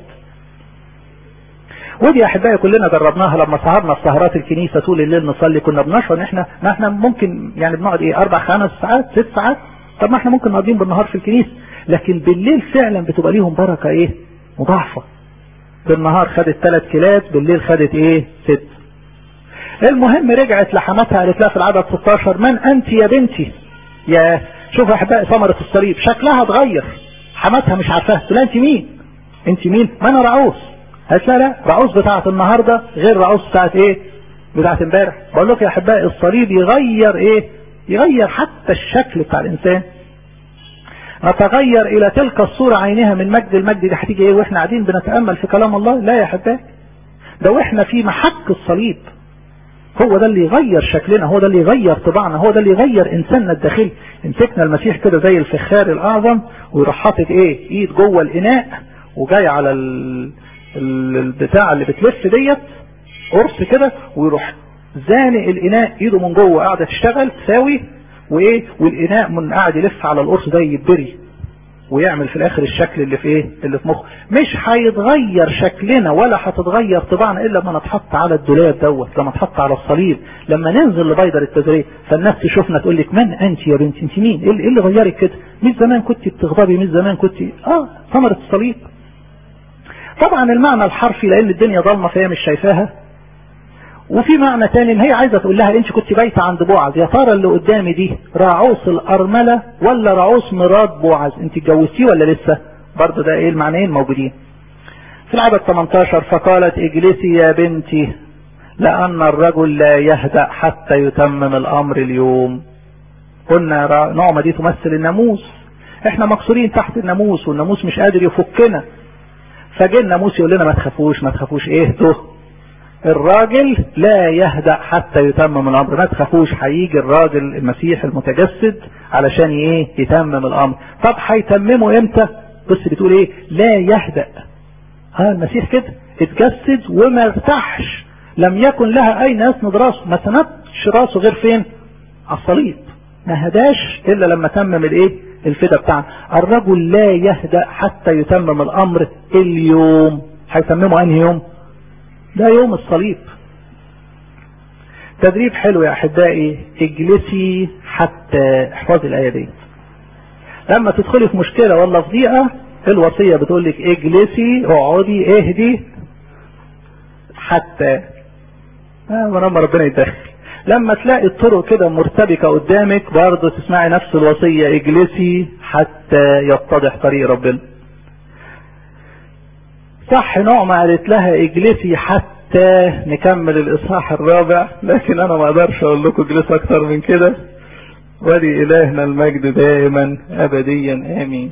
ودي يا احبائي كلنا جربناها لما سهرنا في سهرات الكنيسه طول الليل نصلي كنا بنشعر ان احنا ما احنا ممكن يعني بنقعد ايه اربع خمس ساعات ست ساعات طب ما احنا ممكن نقضيهم بالنهار في الكنيسه لكن بالليل فعلا بتبقى ليهم بركه ايه مضاعفه بالنهار خدت ثلاث كيلات بالليل خدت ايه ست المهم رجعت لحماتها قالت لها في العدد 16 من انت يا بنتي يا شوف يا احبائي ثمره الصليب شكلها اتغير حماتها مش عارفاها تقول انت مين انت مين ما انا رعوس قالت لا لا رعوس بتاعت النهاردة غير رعوس بتاعت ايه بتاعت امبارح بقول لك يا احبائي الصليب يغير ايه يغير حتى الشكل بتاع الانسان نتغير الى تلك الصورة عينها من مجد المجد دي هتيجي ايه واحنا قاعدين بنتأمل في كلام الله لا يا احبائي ده واحنا في محك الصليب هو ده اللي يغير شكلنا هو ده اللي يغير طباعنا هو ده اللي يغير انساننا الداخلي مسكنا المسيح كده زي الفخار الاعظم ويروح حاطط ايه ايد جوه الاناء وجاي على ال... البتاع اللي بتلف ديت قرص كده ويروح زانق الاناء ايده من جوه قاعده تشتغل تساوي وايه والاناء من قاعد يلف على القرص ده يتبري ويعمل في الاخر الشكل اللي في ايه اللي في مخه مش هيتغير شكلنا ولا هتتغير طباعنا الا لما نتحط على الدولاب دوت لما نتحط على الصليب لما ننزل لبيدر التزريع فالناس تشوفنا تقول لك من انت يا بنتي انت مين ايه اللي غيرك كده مش زمان كنت بتغضبي مش زمان كنت اه ثمره الصليب طبعا المعنى الحرفي لان الدنيا ضلمه فهي مش شايفاها وفي معنى تاني ان هي عايزه تقول لها انت كنت بايته عند بوعز يا ترى اللي قدامي دي رعوس الارمله ولا رعوس مراد بوعز انت اتجوزتيه ولا لسه برضه ده ايه المعنيين موجودين في العدد 18 فقالت اجلسي يا بنتي لان الرجل لا يهدأ حتى يتمم الامر اليوم قلنا نعمة دي تمثل الناموس احنا مقصورين تحت الناموس والناموس مش قادر يفكنا فجه الناموس يقول لنا ما تخافوش ما تخافوش اهدوا الراجل لا يهدأ حتى يتمم الامر ما تخافوش هيجي الراجل المسيح المتجسد علشان ايه يتمم الامر طب هيتممه امتى بص بتقول ايه لا يهدأ ها المسيح كده اتجسد وما ارتاحش لم يكن لها اين يسند راسه ما سندش راسه غير فين على الصليب ما هداش الا لما تمم الايه الفدا بتاعنا الرجل لا يهدأ حتى يتمم الامر اليوم هيتممه انهي يوم ده يوم الصليب تدريب حلو يا احبائي اجلسي حتى احفظي الايه دي لما تدخلي في مشكله ولا في ضيقه الوصيه بتقول لك اجلسي اقعدي اهدي حتى آه ولما ربنا يتدخل لما تلاقي الطرق كده مرتبكه قدامك برضه تسمعي نفس الوصيه اجلسي حتى يتضح طريق ربنا صح نعمة قالت لها اجلسي حتى نكمل الاصحاح الرابع لكن انا ما اقدرش اقول لكم اجلسوا اكتر من كده ولي الهنا المجد دائما ابديا امين